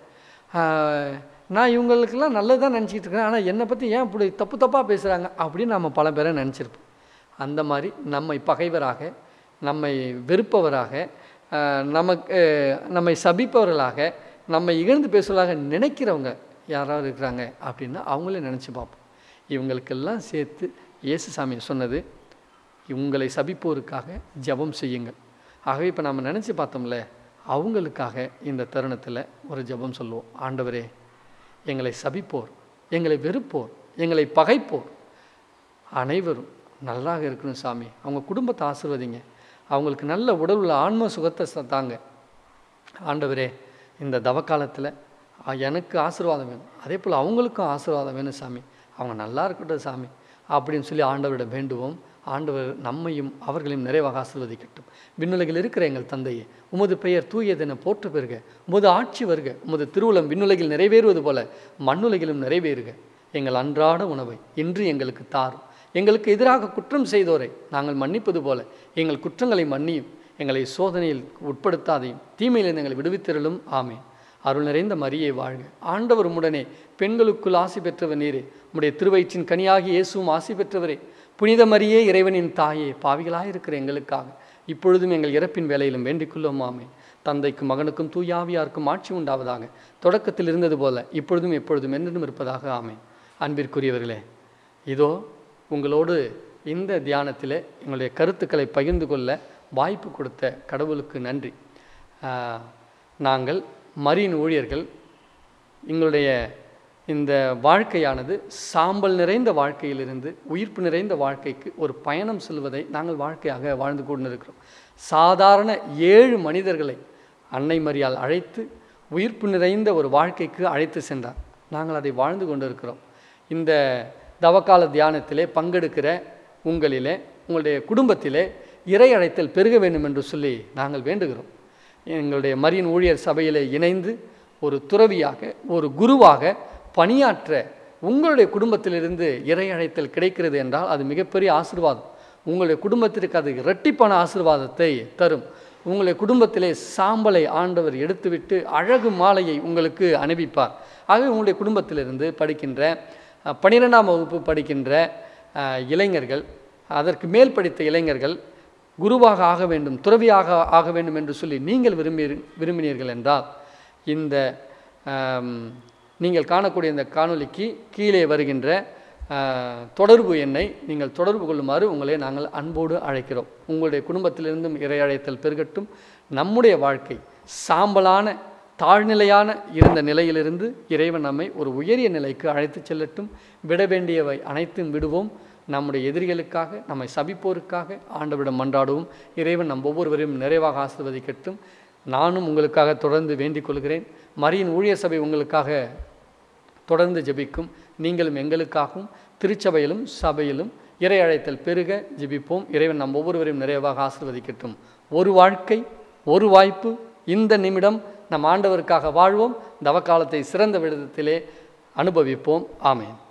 நான் இவங்களுக்கெல்லாம் நல்லது தான் நினச்சிக்கிட்டு இருக்கிறேன் ஆனால் என்னை பற்றி ஏன் இப்படி தப்பு தப்பாக பேசுகிறாங்க அப்படின்னு நம்ம பல பேரை நினச்சிருப்போம் அந்த மாதிரி நம்மை பகைவராக நம்மை வெறுப்பவராக ஆஹ், நமக்கு நம்மை சபிப்பவர்களாக நம்மை இகழ்ந்து பேசுவதாக நினைக்கிறவங்க யாராவது இருக்கிறாங்க அப்படின்னா அவங்களே நினச்சி பார்ப்போம் இவங்களுக்கெல்லாம் சேர்த்து இயேசு சாமி சொன்னது உங்களை சபிப்போருக்காக ஜெபம் செய்யுங்கள் ஆகவே இப்போ நம்ம நினச்சி பார்த்தோம்ல அவங்களுக்காக இந்த தருணத்தில் ஒரு ஜெபம் சொல்லுவோம் ஆண்டவரே எங்களை சபிப்போர் எங்களை வெறுப்போர் எங்களை பகைப்போர் அனைவரும் நல்லாக இருக்கணும் சாமி அவங்க குடும்பத்தை ஆசிர்வதிங்க அவங்களுக்கு நல்ல உடல் உள்ள ஆன்ம சுகத்தை ச- தாங்க ஆண்டவரே இந்த தவக்காலத்தில் எனக்கு ஆசீர்வாதம் வேணும் அதே போல் அவங்களுக்கும் ஆசீர்வாதம் வேணும் சாமி அவங்க நல்லா இருக்கட்டும் சாமி அப்படின்னு சொல்லி ஆண்டவரிடம் வேண்டுவோம் ஆண்டவர் நம்மையும் அவர்களையும் நிறைவாக ஆசீர்வதிக்கட்டும் விண்ணுலகில் இருக்கிற எங்கள் தந்தையே உமது பெயர் தூயதென போற்று பெறுக உமது ஆட்சி வருக உமது திருவுளம் விண்ணுலகில் நிறைவேறுவது போல மண்ணுலகிலும் நிறைவேறுக எங்கள் அன்றாட உணவை இன்று எங்களுக்கு தாரும் எங்களுக்கு எதிராக குற்றம் செய்தோரை நாங்கள் மன்னிப்பது போல எங்கள் குற்றங்களை மன்னியும் எங்களை சோதனையில் உட்படுத்தாதையும் தீமையிலிருந்து எங்களை விடுவித்திரளும் ஆமேன் அருள் நிறைந்த மரியே வாழ்க ஆண்டவர் உம்முடனே பெண்களுக்குள் ஆசி பெற்றவர் நீரே உம்முடைய திருவயிற்றின் கனியாகி இயேசுவும் ஆசி பெற்றவரே புனித மரியே இறைவனின் தாயே பாவிகளாயிருக்கிற எங்களுக்காக இப்பொழுதும் எங்கள் இறப்பின் வேலையிலும் வேண்டிக் கொள்ளும் ஆமேன் தந்தைக்கும் மகனுக்கும் தூயாவியாருக்கும் ஆட்சி உண்டாவதாக தொடக்கத்தில் இருந்தது போல இப்பொழுதும் எப்பொழுதும் என்றும் இருப்பதாக ஆமேன் அன்பிற்குரியவர்களே இதோ உங்களோடு இந்த தியானத்தில் எங்களுடைய கருத்துக்களை பகிர்ந்து கொள்ள வாய்ப்பு கொடுத்த கடவுளுக்கு நன்றி ஆஹ், நாங்கள் மரியின் ஊழியர்கள் எங்களுடைய இந்த வாழ்க்கையானது சாம்பல் நிறைந்த வாழ்க்கையிலிருந்து உயிர்ப்பு நிறைந்த வாழ்க்கைக்கு ஒரு பயணம் செல்வதை நாங்கள் வாழ்க்கையாக வாழ்ந்து கொண்டிருக்கிறோம் சாதாரண ஏழு மனிதர்களை அன்னை மரியால் அழைத்து உயிர்ப்பு நிறைந்த ஒரு வாழ்க்கைக்கு அழைத்து சென்றார் நாங்கள் அதை வாழ்ந்து கொண்டிருக்கிறோம் இந்த தவக்கால தியானத்திலே பங்கெடுக்கிற உங்களிலே உங்களுடைய குடும்பத்திலே இறை அழைத்தல் பெருக வேண்டும் என்று சொல்லி நாங்கள் வேண்டுகிறோம் எங்களுடைய மரியின் ஊழியர் சபையிலே இணைந்து ஒரு துறவியாக ஒரு குருவாக பணியாற்ற உங்களுடைய குடும்பத்திலிருந்து இறை அழைத்தல் கிடைக்கிறது என்றால் அது மிகப்பெரிய ஆசீர்வாதம் உங்களுடைய குடும்பத்திற்கு அது இரட்டிப்பான ஆசீர்வாதத்தை தரும் உங்களுடைய குடும்பத்திலே சாம்பலை ஆண்டவர் எடுத்துவிட்டு அழகு மாலையை உங்களுக்கு அணிவிப்பார் ஆகவே உங்களுடைய குடும்பத்திலிருந்து படிக்கின்ற அஹ், பன்னிரெண்டாம் வகுப்பு படிக்கின்ற அஹ், இளைஞர்கள் அதற்கு மேல் படித்த இளைஞர்கள் குருவாக ஆக வேண்டும் துறவியாக ஆக வேண்டும் என்று சொல்லி நீங்கள் விரும்பி விரும்பினீர்கள் என்றால் இந்த ஆம், நீங்கள் காணக்கூடிய இந்த காணொளிக்கு கீழே வருகின்ற ஆ, தொடர்பு எண்ணை நீங்கள் தொடர்பு கொள்ளுமாறு உங்களை நாங்கள் அன்போடு அழைக்கிறோம் உங்களுடைய குடும்பத்திலிருந்தும் இறை அழைத்தல் பெருகட்டும் நம்முடைய வாழ்க்கை சாம்பலான தாழ்நிலையான இருந்த நிலையிலிருந்து இறைவன் நம்மை ஒரு உயரிய நிலைக்கு அழைத்துச் செல்லட்டும் விட வேண்டியவை அனைத்தும் விடுவோம் நம்முடைய எதிரிகளுக்காக நம்மை சபிப்போருக்காக ஆண்டவரிடம் மன்றாடுவோம் இறைவன் நம் ஒவ்வொருவரையும் நிறைவாக ஆசிர்வதிக்கட்டும் நானும் உங்களுக்காக தொடர்ந்து வேண்டிக் கொள்கிறேன் மரியின் ஊழியர் சபை உங்களுக்காக தொடர்ந்து ஜெபிக்கும் நீங்களும் எங்களுக்காகவும் திருச்சபையிலும் சபையிலும் இறை அழைத்தல் பெருக ஜெபிப்போம் இறைவன் நம் ஒவ்வொருவரையும் நிறைவாக ஆசிர்வதிக்கட்டும் ஒரு வாழ்க்கை ஒரு வாய்ப்பு இந்த நிமிடம் நம் ஆண்டவருக்காக வாழ்வோம் தவக்காலத்தை சிறந்த விதத்திலே அனுபவிப்போம் ஆமென்